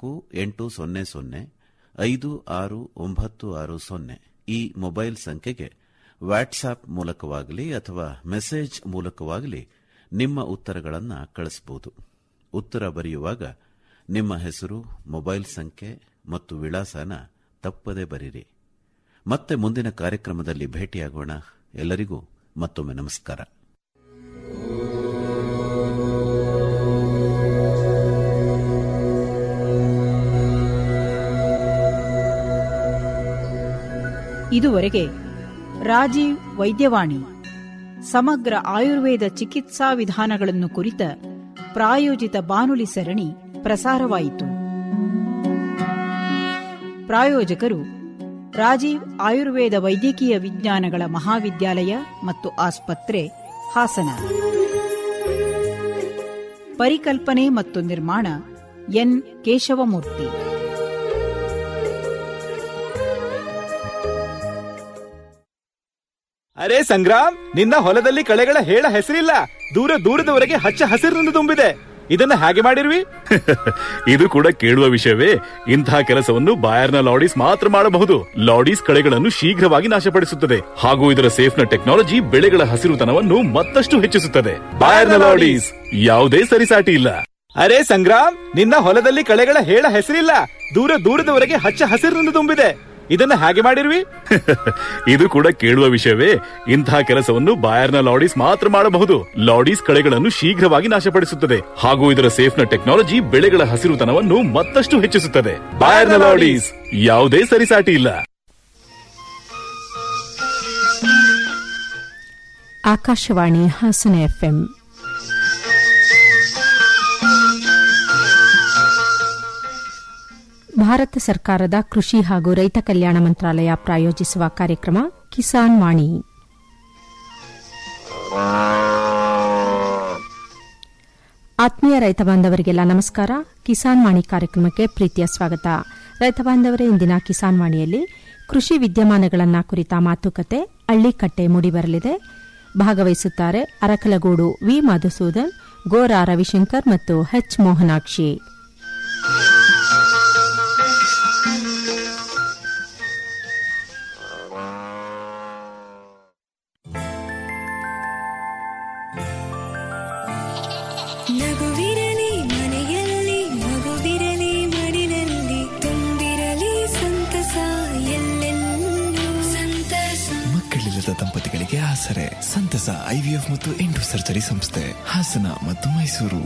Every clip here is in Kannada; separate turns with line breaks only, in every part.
ನಾಲ್ಕು ಎಂಟು ಸೊನ್ನೆ ಸೊನ್ನೆ ಐದು ಆರು ಒಂಬತ್ತು ಆರು ಸೊನ್ನೆ ಈ ಮೊಬೈಲ್ ಸಂಖ್ಯೆಗೆ ವಾಟ್ಸ್ಆಪ್ ಮೂಲಕವಾಗಲಿ ಅಥವಾ ಮೆಸೇಜ್ ಮೂಲಕವಾಗಲಿ ನಿಮ್ಮ ಉತ್ತರಗಳನ್ನು ಕಳಿಸಬಹುದು ಉತ್ತರ ಬರೆಯುವಾಗ ನಿಮ್ಮ ಹೆಸರು ಮೊಬೈಲ್ ಸಂಖ್ಯೆ ಮತ್ತು ವಿಳಾಸನ ತಪ್ಪದೇ ಬರೀರಿ ಮತ್ತೆ ಮುಂದಿನ ಕಾರ್ಯಕ್ರಮದಲ್ಲಿ ಭೇಟಿಯಾಗೋಣ ಎಲ್ಲರಿಗೂ ಮತ್ತೊಮ್ಮೆ ನಮಸ್ಕಾರ
ಇದುವರೆಗೆ ರಾಜೀವ್ ವೈದ್ಯವಾಣಿ ಸಮಗ್ರ ಆಯುರ್ವೇದ ಚಿಕಿತ್ಸಾ ವಿಧಾನಗಳನ್ನು ಕುರಿತ ಪ್ರಾಯೋಜಿತ ಬಾನುಲಿ ಸರಣಿ ಪ್ರಸಾರವಾಯಿತು ಪ್ರಾಯೋಜಕರು ರಾಜೀವ್ ಆಯುರ್ವೇದ ವೈದ್ಯಕೀಯ ವಿಜ್ಞಾನಗಳ ಮಹಾವಿದ್ಯಾಲಯ ಮತ್ತು ಆಸ್ಪತ್ರೆ ಹಾಸನ ಪರಿಕಲ್ಪನೆ ಮತ್ತು ನಿರ್ಮಾಣ ಎನ್ ಕೇಶವಮೂರ್ತಿ
ಅರೆ ಸಂಗ್ರಾಮ್ ನಿನ್ನ ಹೊಲದಲ್ಲಿ ಕಳೆಗಳ ಹೇಳ ಹೆಸರಿಲ್ಲ ದೂರ ದೂರದವರೆಗೆ ಹಚ್ಚ ಹಸಿರಿನಿಂದ ತುಂಬಿದೆ ಇದನ್ನ ಹೇಗೆ ಮಾಡಿರ್ವಿ
ಇದು ಕೂಡ ಕೇಳುವ ವಿಷಯವೇ ಇಂತಹ ಕೆಲಸವನ್ನು ಬಾಯರ್ನ ಲಾಡೀಸ್ ಮಾತ್ರ ಮಾಡಬಹುದು ಲಾಡೀಸ್ ಕಳೆಗಳನ್ನು ಶೀಘ್ರವಾಗಿ ನಾಶಪಡಿಸುತ್ತದೆ ಹಾಗೂ ಇದರ ಸೇಫ್ನ ಟೆಕ್ನಾಲಜಿ ಬೆಳೆಗಳ ಹಸಿರುತನವನ್ನು ಮತ್ತಷ್ಟು ಹೆಚ್ಚಿಸುತ್ತದೆ ಬಾಯರ್ನ ಲಾಡೀಸ್ ಯಾವುದೇ ಸರಿಸಾಟಿ ಇಲ್ಲ
ಅರೆ ಸಂಗ್ರಾಮ್ ನಿನ್ನ ಹೊಲದಲ್ಲಿ ಕಳೆಗಳ ಹೇಳ ಹೆಸರಿಲ್ಲ ದೂರ ದೂರದವರೆಗೆ ಹಚ್ಚ ಹಸಿರಿನಿಂದ ತುಂಬಿದೆ ಇದನ್ನ ಹೇಗೆ ಮಾಡಿರ್ವಿ
ಇದು ಕೂಡ ಕೇಳುವ ವಿಷಯವೇ ಇಂತಹ ಕೆಲಸವನ್ನು ಬಾಯರ್ನ ಲಾಡೀಸ್ ಮಾತ್ರ ಮಾಡಬಹುದು ಲಾಡೀಸ್ ಕಳೆಗಳನ್ನು ಶೀಘ್ರವಾಗಿ ನಾಶಪಡಿಸುತ್ತದೆ ಹಾಗೂ ಇದರ ಸೇಫ್ನ ಟೆಕ್ನಾಲಜಿ ಬೆಳೆಗಳ ಹಸಿರುತನವನ್ನು ಮತ್ತಷ್ಟು ಹೆಚ್ಚಿಸುತ್ತದೆ ಬಾಯರ್ನ ಲಾಡೀಸ್ ಯಾವುದೇ ಸರಿಸಾಟಿ ಇಲ್ಲ
ಆಕಾಶವಾಣಿ ಹಾಸನ ಎಫ್ಎಂ ಭಾರತ ಸರ್ಕಾರದ ಕೃಷಿ ಹಾಗೂ ರೈತ ಕಲ್ಯಾಣ ಮಂತ್ರಾಲಯ ಪ್ರಾಯೋಜಿಸುವ ಕಾರ್ಯಕ್ರಮ ಕಿಸಾನ್ ವಾಣಿ ಆತ್ಮೀಯ ರೈತ ಬಾಂಧವರಿಗೆಲ್ಲ ನಮಸ್ಕಾರ ಕಿಸಾನ್ ವಾಣಿ ಕಾರ್ಯಕ್ರಮಕ್ಕೆ ಪ್ರೀತಿಯ ಸ್ವಾಗತ ರೈತ ಬಾಂಧವರೇ ಇಂದಿನ ಕಿಸಾನ್ ವಾಣಿಯಲ್ಲಿ ಕೃಷಿ ವಿದ್ಯಮಾನಗಳನ್ನ ಕುರಿತ ಮಾತುಕತೆ ಹಳ್ಳಿಕಟ್ಟೆ ಮೂಡಿಬರಲಿದೆ ಭಾಗವಹಿಸುತ್ತಾರೆ ಅರಕಲಗೂಡು ವಿ ಮಧುಸೂದನ್ ಗೋರಾ ರವಿಶಂಕರ್ ಮತ್ತು ಎಚ್ ಮೋಹನಾಕ್ಷಿ
ನಗುವಿರಲಿ ಮನೆಯಲ್ಲಿ ಮಗುವಿರಲಿ ಮಡಿಲಲ್ಲಿ ತುಂಬಿರಲಿ ಸಂತಸ ಎಲ್ಲೆಲ್ಲೂ ಸಂತಸ
ಮಕ್ಕಳಿಲ್ಲದ ದಂಪತಿಗಳಿಗೆ ಆಸರೆ ಸಂತಸ ಐವಿಎಫ್ ಮತ್ತು ಎಂಟು ಸರ್ಜರಿ ಸಂಸ್ಥೆ ಹಾಸನ ಮತ್ತು ಮೈಸೂರು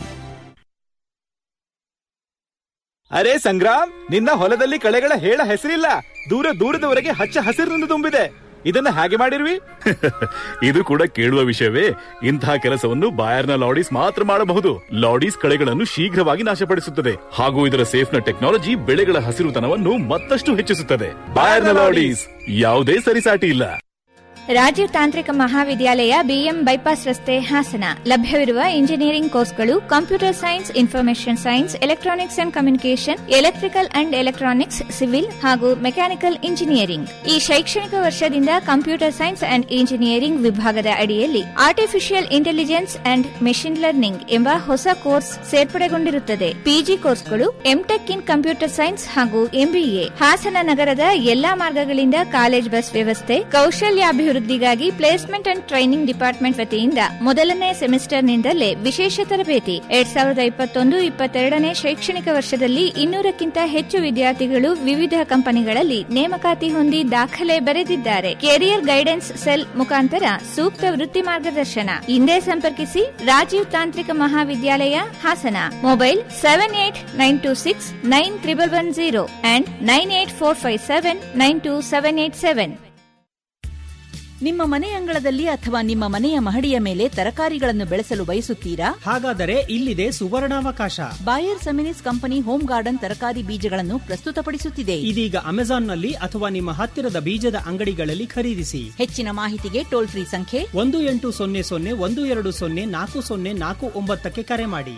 ಅರೆ ಸಂಗ್ರಾಮ್ ನಿನ್ನ ಹೊಲದಲ್ಲಿ ಕಳೆಗಳ ಹೇಳ ಹೆಸರಿಲ್ಲ ದೂರ ದೂರದವರೆಗೆ ಹಚ್ಚ ಹಸಿರಿನಿಂದ ತುಂಬಿದೆ ಇದನ್ನ ಹೇಗೆ ಮಾಡಿರ್ವಿ
ಇದು ಕೂಡ ಕೇಳುವ ವಿಷಯವೇ ಇಂತಹ ಕೆಲಸವನ್ನು ಬಾಯರ್ನ ಲಾಡೀಸ್ ಮಾತ್ರ ಮಾಡಬಹುದು ಲಾಡೀಸ್ ಕಳೆಗಳನ್ನು ಶೀಘ್ರವಾಗಿ ನಾಶಪಡಿಸುತ್ತದೆ ಹಾಗೂ ಇದರ ಸೇಫ್ನ ಟೆಕ್ನಾಲಜಿ ಬೆಳೆಗಳ ಹಸಿರುತನವನ್ನು ಮತ್ತಷ್ಟು ಹೆಚ್ಚಿಸುತ್ತದೆ ಬಾಯರ್ನ ಲಾಡೀಸ್ ಯಾವುದೇ ಸರಿಸಾಟಿ ಇಲ್ಲ
ರಾಜೀವ್ ತಾಂತ್ರಿಕ ಮಹಾವಿದ್ಯಾಲಯ ಬಿಎಂ ಬೈಪಾಸ್ ರಸ್ತೆ ಹಾಸನ ಲಭ್ಯವಿರುವ ಇಂಜಿನಿಯರಿಂಗ್ ಕೋರ್ಸ್ಗಳು computer science information science electronics and communication electrical and electronics civil ಹಾಗೂ ಮೆಕ್ಯಾನಿಕಲ್ ಇಂಜಿನಿಯರಿಂಗ್ ಈ ಶೈಕ್ಷಣಿಕ ವರ್ಷದಿಂದ ಕಂಪ್ಯೂಟರ್ ಸೈನ್ಸ್ ಅಂಡ್ ಇಂಜಿನಿಯರಿಂಗ್ ವಿಭಾಗದ ಅಡಿಯಲ್ಲಿ artificial intelligence and machine learning ಎಂಬ ಹೊಸ ಕೋರ್ಸ್ ಸೇರ್ಪಡೆಗೊಂಡಿರುತ್ತದೆ ಪಿಜಿ ಕೋರ್ಸ್ಗಳು ಎಂಟೆಕ್ ಇನ್ ಕಂಪ್ಯೂಟರ್ ಸೈನ್ಸ್ ಹಾಗೂ ಎಂಬಿಎ ಹಾಸನ ನಗರದ ಎಲ್ಲಾ ಮಾರ್ಗಗಳಿಂದ ಕಾಲೇಜ್ ಬಸ್ ವ್ಯವಸ್ಥೆ ಕೌಶಲ್ಯಾಭಿವೃದ್ಧಿಗಾಗಿ ಪ್ಲೇಸ್ಮೆಂಟ್ ಅಂಡ್ ಟ್ರೈನಿಂಗ್ ಡಿಪಾರ್ಟ್ಮೆಂಟ್ ವತಿಯಿಂದ ಮೊದಲನೇ ಸೆಮಿಸ್ಟರ್ನಿಂದಲೇ ವಿಶೇಷ ತರಬೇತಿ ಎರಡ್ ಸಾವಿರದ ಇಪ್ಪತ್ತೊಂದು ಇಪ್ಪತ್ತೆರಡನೇ ಶೈಕ್ಷಣಿಕ ವರ್ಷದಲ್ಲಿ ಇನ್ನೂರಕ್ಕಿಂತ ಹೆಚ್ಚು ವಿದ್ಯಾರ್ಥಿಗಳು ವಿವಿಧ ಕಂಪನಿಗಳಲ್ಲಿ ನೇಮಕಾತಿ ಹೊಂದಿ ದಾಖಲೆ ಬರೆದಿದ್ದಾರೆ ಕೆರಿಯರ್ ಗೈಡೆನ್ಸ್ ಸೆಲ್ ಮುಖಾಂತರ ಸೂಕ್ತ ವೃತ್ತಿ ಮಾರ್ಗದರ್ಶನ ಹಿಂದೆ ಸಂಪರ್ಕಿಸಿ ರಾಜೀವ್ ತಾಂತ್ರಿಕ ಮಹಾವಿದ್ಯಾಲಯ Hassan mobile seven eight nine two six nine triple one zero and nine eight four five seven nine two seven eight seven
ನಿಮ್ಮ ಮನೆ ಅಂಗಳದಲ್ಲಿ ಅಥವಾ ನಿಮ್ಮ ಮನೆಯ ಮಹಡಿಯ ಮೇಲೆ ತರಕಾರಿಗಳನ್ನು ಬೆಳೆಸಲು ಬಯಸುತ್ತೀರಾ
ಹಾಗಾದರೆ ಇಲ್ಲಿದೆ ಸುವರ್ಣಾವಕಾಶ
Bayer Seminis company home garden ತರಕಾರಿ ಬೀಜಗಳನ್ನು ಪ್ರಸ್ತುತಪಡಿಸುತ್ತಿದೆ
ಇದೀಗ ಅಮೆಜಾನ್ನಲ್ಲಿ ಅಥವಾ ನಿಮ್ಮ ಹತ್ತಿರದ ಬೀಜದ ಅಂಗಡಿಗಳಲ್ಲಿ ಖರೀದಿಸಿ
ಹೆಚ್ಚಿನ ಮಾಹಿತಿಗೆ ಟೋಲ್ ಫ್ರೀ ಸಂಖ್ಯೆ
ಒಂದು ಎಂಟು ಸೊನ್ನೆ ಸೊನ್ನೆ ಒಂದು ಎರಡು ಸೊನ್ನೆ ನಾಲ್ಕು ಸೊನ್ನೆ ನಾಲ್ಕು ಒಂಬತ್ತಕ್ಕೆ ಕರೆ ಮಾಡಿ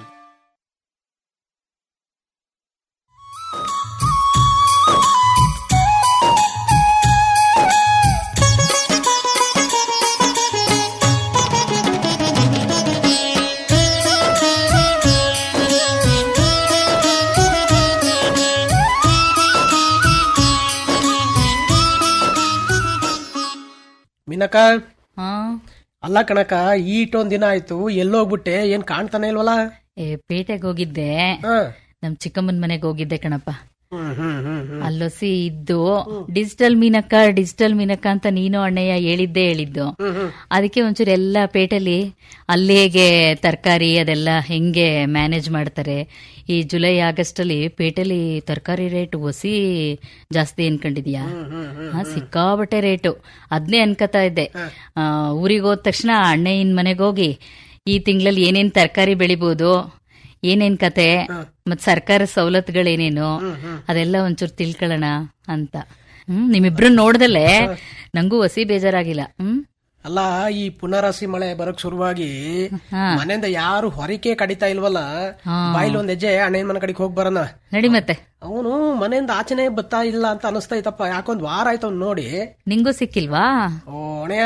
ಮೀನಕ್ಕ ಅಲ್ಲ ಕಣಕ ಈಟೊಂದ್ ದಿನ ಆಯ್ತು ಎಲ್ಲೋಗ್ಬಿಟ್ಟೆ ಏನ್ ಕಾಣ್ತಾನೆ ಇಲ್ವಲ್ಲ
ಏ ಪೇಟೆಗೆ ಹೋಗಿದ್ದೆ ನಮ್ ಚಿಕ್ಕಮ್ಮನ ಮನೆಗೆ ಹೋಗಿದ್ದೆ ಕಣಪ್ಪ
ಹ್ಮ್ ಹ್ಮ್ ಹ್ಮ್ ಹ್ಮ್
ಅಲ್ಲೊಸಿ ಇದ್ದು ಡಿಜಿಟಲ್ ಮೀನಕ್ಕ ಡಿಜಿಟಲ್ ಮೀನಕ್ಕ ಅಂತ ನೀನು ಅಣ್ಣಯ್ಯ ಹೇಳಿದ್ದೆ ಹೇಳಿದ್ದು ಅದಕ್ಕೆ ಒಂಚೂರು ಎಲ್ಲ ಪೇಟೆಲಿ ಅಲ್ಲಿಗೆ ತರಕಾರಿ ಅದೆಲ್ಲ ಹೆಂಗೆ ಮ್ಯಾನೇಜ್ ಮಾಡ್ತಾರೆ ಈ ಜುಲೈ ಆಗಸ್ಟ್ ಅಲ್ಲಿ ಪೇಟೆಲಿ ತರಕಾರಿ ರೇಟ್ ಒಸಿ ಜಾಸ್ತಿ ಅನ್ಕೊಂಡಿದ್ಯಾ ಹಾ ಸಿಕ್ಕಾಬಟ್ಟೆ ರೇಟು ಅದನ್ನೇ ಅನ್ಕೋತಾ ಇದ್ದೆ ಊರಿಗೆ ಹೋದ ತಕ್ಷಣ ಅಣ್ಣಯ್ಯನ ಮನೆಗೆ ಹೋಗಿ ಈ ತಿಂಗಳಲ್ಲಿ ಏನೇನ್ ತರಕಾರಿ ಬೆಳಿಬೋದು ಏನೇನ್ ಕತೆ ಮತ್ ಸರ್ಕಾರ ಸವಲತ್ತುಗಳೇನೇನು ಅದೆಲ್ಲ ಒಂಚೂರು ತಿಳ್ಕೊಳ್ಳೋಣ ಅಂತ ಹ್ಮ್ ನಿಮ್ಮಿಬ್ರು ನೋಡ್ದಲೆ ನಂಗೂ ಹಸಿ ಬೇಜಾರಾಗಿಲ್ಲ ಹ್ಮ್
ಅಲ್ಲ ಈ ಪುನರಾಸಿ ಮಳೆ ಬರಕ್ ಶುರುವಾಗಿ ಮನೆಯಿಂದ ಯಾರು ಹೊರಕೆ ಕಡಿತಾ ಇಲ್ವಲ್ಲ ಬಾಯಿಲ್ ಒಂದ್ ಹೆಜ್ಜೆ ಅಣ್ಣನ ಮನೆ ಕಡೆಗೆ ಹೋಗಿ ಬರೋಣ
ನಡಿ ಮತ್ತೆ
ಅವನು ಮನೆಯಿಂದ ಆಚೆನೆ ಬತ್ತಾ ಇಲ್ಲ ಅಂತ ಅನಿಸ್ತೈತಪ್ಪ ಯಾಕೊಂದ್ ವಾರ ಆಯ್ತು ಅವ್ನು ನೋಡಿ
ನಿಂಗೂ ಸಿಕ್ಕಿಲ್ವಾ
ಓ ಅಣೆಯ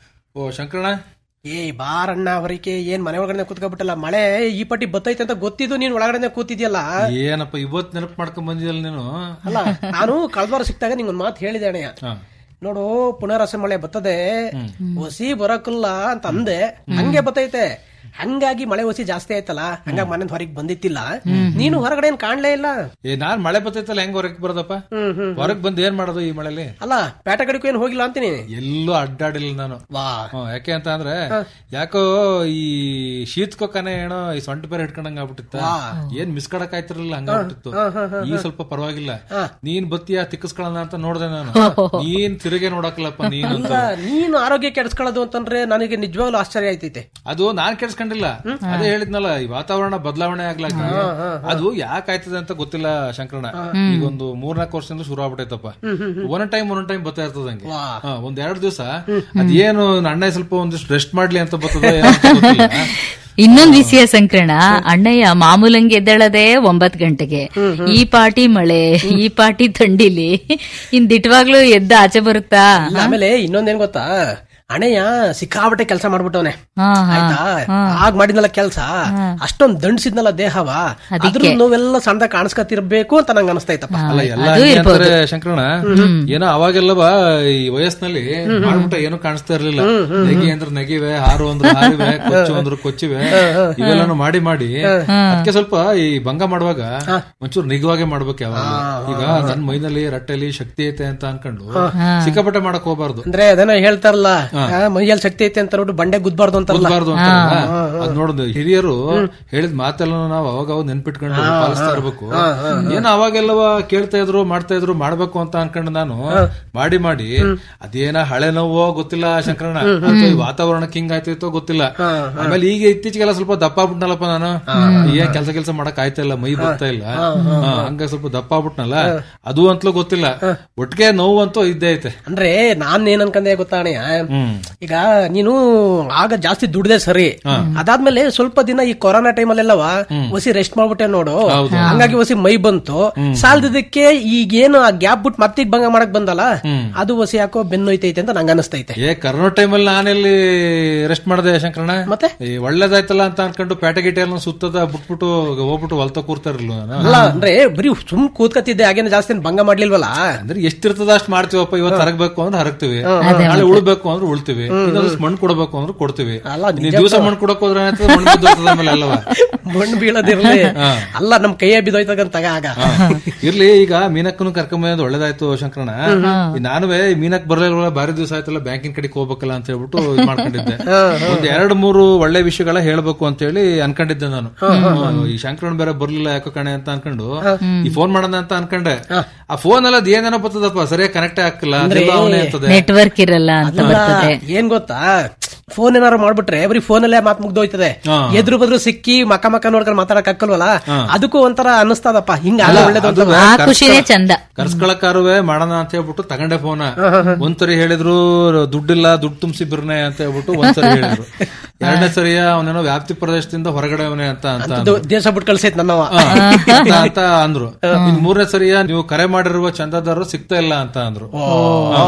ಓ ಶಂಕರಣ
ಏ ಬಾರಣ್ಣ ಹೊರಕೆ ಏನ್ ಮನೆ ಒಳಗಡೆ ಕೂತ್ಕೊಬಿಟ್ಟಲ್ಲ ಮಳೆ ಈ ಪಟ್ಟಿ ಬತ್ತೈತೆ ಅಂತ ಗೊತ್ತಿದ್ದು ನೀನ್ ಒಳಗಡೆ ಕೂತಿದ್ಯಲ್ಲ
ಏನಪ್ಪ ಇವತ್ ನೆನಪು ಮಾಡ್ಕೊಂಡ್ ಬಂದಿಯಲ್ಲ ನೀನು
ಅಲ್ಲ ನಾನು ಕಳೆದ ವಾರ ಸಿಕ್ತಾಗ ನಿಂಗ್ ಒಂದ್ ಮಾತು ಹೇಳಿದೆ ಅಣ್ಣಯ್ಯ
ಹಾ.
ನೋಡು ಪುನರಾಸೆ ಮಳೆ ಬರ್ತದೆ ಒಸಿ ಬರಕಲ್ಲ ಅಂತ ಅಂದೆ ಹಂಗೆ ಬತ್ತೈತೆ ಹಂಗಾಗಿ ಮಳೆ ಒಸಿ ಜಾಸ್ತಿ ಆಯ್ತಲ್ಲ ಹಂಗಾಗಿ ಮನೆ ಹೊರಗೆ ಬಂದಿತ್ತಿಲ್ಲ ನೀನು ಹೊರಗಡೆ ಏನ್ ಕಾಣ್ಲೇ ಇಲ್ಲ
ಏ ನಾನ್ ಮಳೆ ಬರ್ತೈತಲ್ಲ ಹೆಂಗ್ ಹೊರಗ್ ಬರೋದಪ್ಪ ಹೊರಗ್ ಬಂದ್ ಏನ್ ಮಾಡೋದು ಈ ಮಳೆಲಿ
ಅಲ್ಲ ಪೇಟೆ ಕಡೆಗೂ ಏನ್ ಹೋಗಿಲ್ಲ ಅಂತೀನಿ
ಎಲ್ಲೂ ಅಡ್ಡಾಡಿಲ್ಲ ನಾನು
ವಾ
ಹ್ಮ್, ಯಾಕೆ ಅಂತ ಅಂದ್ರೆ ಯಾಕೋ ಈ ಶೀತ್ಕೊಕ್ಕನೆ ಏನೋ ಈ ಸೊಂಟ ಬೇರೆ ಹಿಡ್ಕೊಂಡಂಗ ಆಗ್ಬಿಟ್ಟಿತ್ತ ಏನ್ ಮಿಸ್ಕಡಕ್ ಆಯ್ತಿರಲಿಲ್ಲ ಹಂಗಾಗ್ಬಿಟ್ಟಿತ್ತು ಈಗ ಸ್ವಲ್ಪ ಪರವಾಗಿಲ್ಲ ನೀನ್ ಬತ್ತಿಯ ತಿಕ್ಕಸ್ಕೊಳ್ಳೋಣ ಅಂತ ನೋಡ್ದೆ ನಾನು ನೀನ್ ತಿರುಗೆ ನೋಡಕ್ಲಪ್ಪ ನೀನ್ ಅಂತ.
ಅಲ್ಲ ನೀನು ಆರೋಗ್ಯ ಕೆಡಿಸ್ಕೊಳ್ಳೋದು ಅಂತಂದ್ರೆ ನನಗೆ ನಿಜವಾಗ್ಲೂ ಆಶ್ಚರ್ಯ ಆಯ್ತೈತೆ
ಅದು ನಾನ್ ಕೆಡ್ಸ್ಕೊಂಡಿಲ್ಲ ಅದೇ ಹೇಳಿದ್ನಲ್ಲ ಈ ವಾತಾವರಣ ಬದಲಾವಣೆ ಆಗ್ಲಾಗಿ ಅದು ಯಾಕೆ ಆಯ್ತದೆ ಅಂತ ಗೊತ್ತಿಲ್ಲ ಶಂಕರಣ ಈಗ ಒಂದು ಮೂರ್ನಾಲ್ಕು ವರ್ಷದಿಂದ ಶುರು ಆಗ್ಬಿಟ್ಟೈತಪ್ಪ ಒಂದ್ ಟೈಮ್ ಒಂದೊಂದ್ ಟೈಮ್ ಬರ್ತಾ ಇರ್ತದ ಹಂಗೆ ಹಾ, ಒಂದ್ ಎರಡ್ ದಿವಸ ಅದೇನು ಅಣ್ಣ ಸ್ವಲ್ಪ ಒಂದಿಷ್ಟು ರೆಸ್ಟ್ ಮಾಡ್ಲಿ ಅಂತ ಬರ್ತದ
ಇನ್ನೊಂದ್ ವಿಷಯ ಸಂಕರಣ ಅಣ್ಣಯ್ಯ ಮಾಮೂಲಂಗೆ ಎದ್ದೇಳದೆ ಒಂಬತ್ ಗಂಟೆಗೆ ಈ ಪಾಟಿ ಮಳೆ ಈ ಪಾಟಿ ಥಂಡಿಲಿ ಇನ್ ದಿಟ್ವಾಗ್ಲೂ ಎದ್ದ ಆಚೆ ಬರುತ್ತಾ
ಆಮೇಲೆ ಇನ್ನೊಂದೇನ್ ಗೊತ್ತಾ ಅಣೆಯ ಸಿಕ್ಕಾಬಟ್ಟೆ ಕೆಲಸ ಮಾಡ್ಬಿಟ್ಟವನೆ
ಹಾ, ಹಾ,
ಆಯ್ತಾ
ಹಾ.
ಆಗ್ ಮಾಡಿದ್ನಲ್ಲ ಕೆಲ್ಸ ಅಷ್ಟೊಂದ್ ದಂಡಿಸಿದ್ನಲ್ಲ ದೇಹವ ಅದ್ರ ನೋವೆಲ್ಲ ಸಣ್ಣದಾಗ ಕಾಣಿಸ್ಕೊತಿರ್ಬೇಕು ಅಂತ ನಂಗೆ ಅನಿಸ್ತೈತಪ್ಪ
ಅಲ್ಲ ಎಲ್ಲ ಹಂಗೆ ಅಂತಾರೆ ಶಂಕರಣ ಏನೋ ಅವಾಗೆಲ್ಲವ ಈ ವಯಸ್ಸಿನಲ್ಲಿ ಮಾಡ್ಬಿಟ್ಟ ಏನೂ ಕಾಣಿಸ್ತಾ ಇರ್ಲಿಲ್ಲ ನೆಗಿ ಅಂದ್ರೆ ನೆಗಿವೆ ಹಾರು ಅಂದ್ರೆ ಹಾರಿವೆ ಕೊಚ್ಚು ಅಂದ್ರೆ ಕೊಚ್ಚಿವೆ ಇವೆಲ್ಲಾನು ಮಾಡಿ ಮಾಡಿ ಅದಕ್ಕೆ ಸ್ವಲ್ಪ ಈ ಭಂಗ ಮಾಡುವಾಗ ಒಂಚೂರು ನಿಗವಾಗೆ ಮಾಡ್ಬೇಕು ಯಾವಾಗ ಈಗ ನನ್ ಮೈನಲ್ಲಿ ರಟ್ಟೆಲಿ ಶಕ್ತಿ ಐತೆ ಅಂತ ಅನ್ಕೊಂಡು ಸಿಕ್ಕಾಪಟ್ಟೆ ಮಾಡಕ್ ಹೋಗ್ಬಾರ್ದು
ಅಂದ್ರೆ ಅದನ್ನ ಹೇಳ್ತಾರಲ್ಲ ಆ, ಮೈಯಲ್ಲಿ ಶಕ್ತಿ ಐತೆ ಅಂತ ನೋಡು ಬಂಡೆ ಗುದ್ಬಾರ್ದು ಅಂತಾರಲ್ಲ
ಕೂತ್ಬಾರ್ದು ಅಂತ ಅದ್ ನೋಡುದು ಹಿರಿಯರು ಹೇಳಿದ ಮಾತೆಲ್ಲ ನಾವು ಅವಾಗ ಅವಾಗ ನೆನ್ಪಿಟ್ಕೊಂಡು ಪಾಲಿಸ್ತಾ ಇರ್ಬೇಕು ಏನೋ ಅವಾಗೆಲ್ಲವ ಕೇಳ್ತಾ ಇದ್ರು ಮಾಡ್ತಾ ಇದ್ರು ಮಾಡ್ಬೇಕು ಅಂತ ಅನ್ಕೊಂಡು ನಾನು ಮಾಡಿ ಮಾಡಿ ಅದೇನ ಹಳೆ ನೋವೋ ಗೊತ್ತಿಲ್ಲ ಶಂಕರಣ್ಣ ಅಥವಾ ಈ ವಾತಾವರಣಕ್ಕೆ ಹಿಂಗ್ ಆಯ್ತೈತೋ ಗೊತ್ತಿಲ್ಲ ಆಮೇಲೆ ಈಗ ಇತ್ತೀಚೆಗೆಲ್ಲ ಸ್ವಲ್ಪ ದಪ್ಪ ಆಗ್ಬಿಟ್ನಲ್ಲಪ್ಪ ನಾನು ಏನ್ ಕೆಲಸ ಕೆಲಸ ಮಾಡಕ್ ಆಯ್ತಾ ಇಲ್ಲ ಮೈ ಬರ್ತಾ ಇಲ್ಲ ಹಾ, ಹಂಗ ಸ್ವಲ್ಪ ದಪ್ಪ ಆಗ್ಬಿಟ್ನಲ್ಲ ಅದು ಅಂತಲೂ ಗೊತ್ತಿಲ್ಲ ಒಟ್ಟಿಗೆ ನೋವು ಅಂತೂ ಇದ್ದೇ ಐತೆ
ಅಂದ್ರೆ ನಾನ್ ಏನ್ ಅನ್ಕಂದೆ ಗೊತ್ತಾ ಅಣ್ಣಯ್ಯ ಈಗ ನೀನು ಆಗ ಜಾಸ್ತಿ ದುಡ್ದೆ ಸರಿ ಅದಾದ್ಮೇಲೆ ಸ್ವಲ್ಪ ದಿನ ಈ ಕೊರೋನಾ ಟೈಮ್ ಅಲ್ಲೆಲ್ಲವ ಒಸಿ ರೆಸ್ಟ್ ಮಾಡ್ಬಿಟ್ಟೆ ನೋಡು ಹಂಗಾಗಿ ಒಸಿ ಮೈ ಬಂತು ಸಾಲದಕ್ಕೆ ಈಗೇನು ಆ ಗ್ಯಾಪ್ ಬಿಟ್ಟು ಮತ್ತೆ ಈಗ ಭಂಗ ಮಾಡಕ್ ಬಂದಲ್ಲ ಅದು ಒಸಿ ಯಾಕೋ ಬೆನ್ನೋಯ್ತೈತೆ ಅಂತ ನಂಗೆ ಅನಿಸ್ತೈತೆ
ಏ ಕರೋನಾ ಟೈಮಲ್ಲಿ ನಾನೆಲ್ಲಿ ರೆಸ್ಟ್ ಮಾಡಿದೆ ಶಂಕರಣ್ಣ
ಮತ್ತೆ
ಈ ಒಳ್ಳೇದಾಯ್ತಲ್ಲ ಅಂತ ಅನ್ಕೊಂಡು ಪ್ಯಾಟೆ ಗಿಟೆ ಎಲ್ಲ ಸುತ್ತದ ಬಿಟ್ಬಿಟ್ಟು ಹೋಗ್ಬಿಟ್ಟು ಹೊಲ್ತ ಕೂರ್ತಾ ಇರಲಿಲ್ಲ ನಾನು
ಅಲ್ಲ ಅಂದ್ರೆ ಬರೀ ಸುಮ್ ಕೂತ್ಕತ್ತಿದ್ದೆ ಹಾಗೇನು ಜಾಸ್ತಿ ಏನ್ ಭಂಗ ಮಾಡ್ಲಿಲ್ವಲ್ಲ
ಅಂದ್ರೆ ಎಷ್ಟಿರ್ತದ ಅಷ್ಟು ಮಾಡ್ತೀವಪ್ಪ ಇವತ್ತು ಹರಗ್ಬೇಕು ಅಂದ್ರೆ ಹರಗ್ತೀವಿ ನಾಳೆ ಉಳ್ಬೇಕು ಅಂದ್ರೆ ಉಳ್ತೀವಿ ಇನ್ನೊಂದಷ್ಟು ಮಣ್ಣು ಕೊಡಬೇಕು ಅಂದ್ರೆ ಕೊಡ್ತೀವಿ
ಅಲ್ಲ,
ನೀವು ದಿವಸ ಮಣ್ಣು ಕೊಡಕ್ ಹೋದ್ರೆ ಏನಾಗ್ತದೆ? ಮಣ್ಣು ಬಿದ್ದೋಗ್ತದೆ ಆಮೇಲೆ ಅಲ್ಲವ
ಮಣ್ಣು ಬೀಳದಿರ್ಲಿ ಅಲ್ಲ ನಮ್ ಕೈಯೇ ಬಿದ್ದೋಯ್ತಕ್ಕಂತಾಗ ಆಗ
ಇರ್ಲಿ ಈಗ ಮೀನಕ್ಕನು ಕರ್ಕೊಂಬಂದ್ ಒಳ್ಳೇದಾಯ್ತು ಶಂಕರಣ ಈ ನಾನುವೆ ಈ ಮೀನಕ್ ಬರ್ಲಿಲ್ವಲ್ಲ ಬಾರಿ ದಿವಸ ಆಯ್ತಲ್ಲ ಬ್ಯಾಂಕಿನ ಕಡೆಗೆ ಹೋಗ್ಬೇಕಲ್ಲ ಅಂತ ಹೇಳ್ಬಿಟ್ಟು ಇದ್ ಮಾಡ್ಕೊಂಡಿದ್ದೆ ಒಂದ್ ಎರಡ್ ಮೂರು ಒಳ್ಳೆ ವಿಷಯಗಳ ಹೇಳ್ಬೇಕು ಅಂತ ಹೇಳಿ ಅನ್ಕೊಂಡಿದ್ದೆ ನಾನು ಹ್ಮ್, ಈ ಶಂಕರನ್ ಬೇರೆ ಬರ್ಲಿಲ್ಲ ಯಾಕೋ ಕಣೆ ಅಂತ ಅನ್ಕೊಂಡು ಈ ಫೋನ್ ಮಾಡೋಣ ಅಂತ ಅನ್ಕೊಂಡೆ ಆ ಫೋನ್ ಎಲ್ಲ ಅದ್ ಏನೇನೋ ಬರ್ತದಪ್ಪ ಸರಿಯಾಗಿ ಕನೆಕ್ಟ್ ಆಗ್ತಿಲ್ಲ ಅದೆಲ್ಲ ಅವನೇ ಅಂತದೆ
ನೆಟ್ವರ್ಕ್ ಇರಲ್ಲ ಅಂತ
ಅಲ್ಲ,
ಬರ್ತದೆ
ಏನ್ ಗೊತ್ತಾ ಫೋನ್ ಏನಾರು ಮಾಡ್ಬಿಟ್ರೆ ಬರೀ ಫೋನಲ್ಲೇ ಮಾತ್ ಮುಗ್ದೋಯ್ತದೆ ಎದುರು ಬದ್ರು ಸಿಕ್ಕಿ ಮಕ್ಕ ಮಕ್ಕ ನೋಡ್ಕೊಂಡು ಮಾತಾಡಕ್ ಹಾಕಲ್ವಲ್ಲ ಅದಕ್ಕೂ ಒಂಥರ ಅನ್ನಿಸ್ತದಪ್ಪ ಹಿಂಗ ಅಲ್ಲ ಒಳ್ಳೇದು ಅಂತ
ಆ ಖುಷಿನೇ ಚಂದ
ಕರ್ಸ್ಕೊಳಕಾರುವೆ ಮಾಡೋಣ ಅಂತ ಹೇಳ್ಬಿಟ್ಟು ತಗೊಂಡೆ ಫೋನ ಒಂದ್ಸರಿ ಹೇಳಿದ್ರು ದುಡ್ಡಿಲ್ಲ ದುಡ್ಡು ತುಂಬಿಸಿ ಬಿರ್ನೆ ಅಂತ ಹೇಳ್ಬಿಟ್ಟು ಒಂದ್ಸರಿ ಹೇಳಿದ್ರು ಎರಡನೇ ಸರಿಯ ಅವನೇನೋ ವ್ಯಾಪ್ತಿ ಪ್ರದೇಶದಿಂದ ಹೊರಗಡೆ ಅವನೇ ಅಂತ ಅಂತ ಅಂದ್ರು.
ದೇಶ ಬಿಟ್ಟು ಕಳ್ಸೈತ್ ನನ್ನವ
ಹಾ, ಅಂತ ಅಂತ ಅಂದ್ರು ಇನ್ ಮೂರನೇ ಸರಿಯ ನೀವು ಕರೆ ಮಾಡಿರುವ ಚಂದಾದಾರರು ಸಿಗ್ತಾ ಇಲ್ಲ ಅಂತ ಅಂದ್ರು ಹಾ.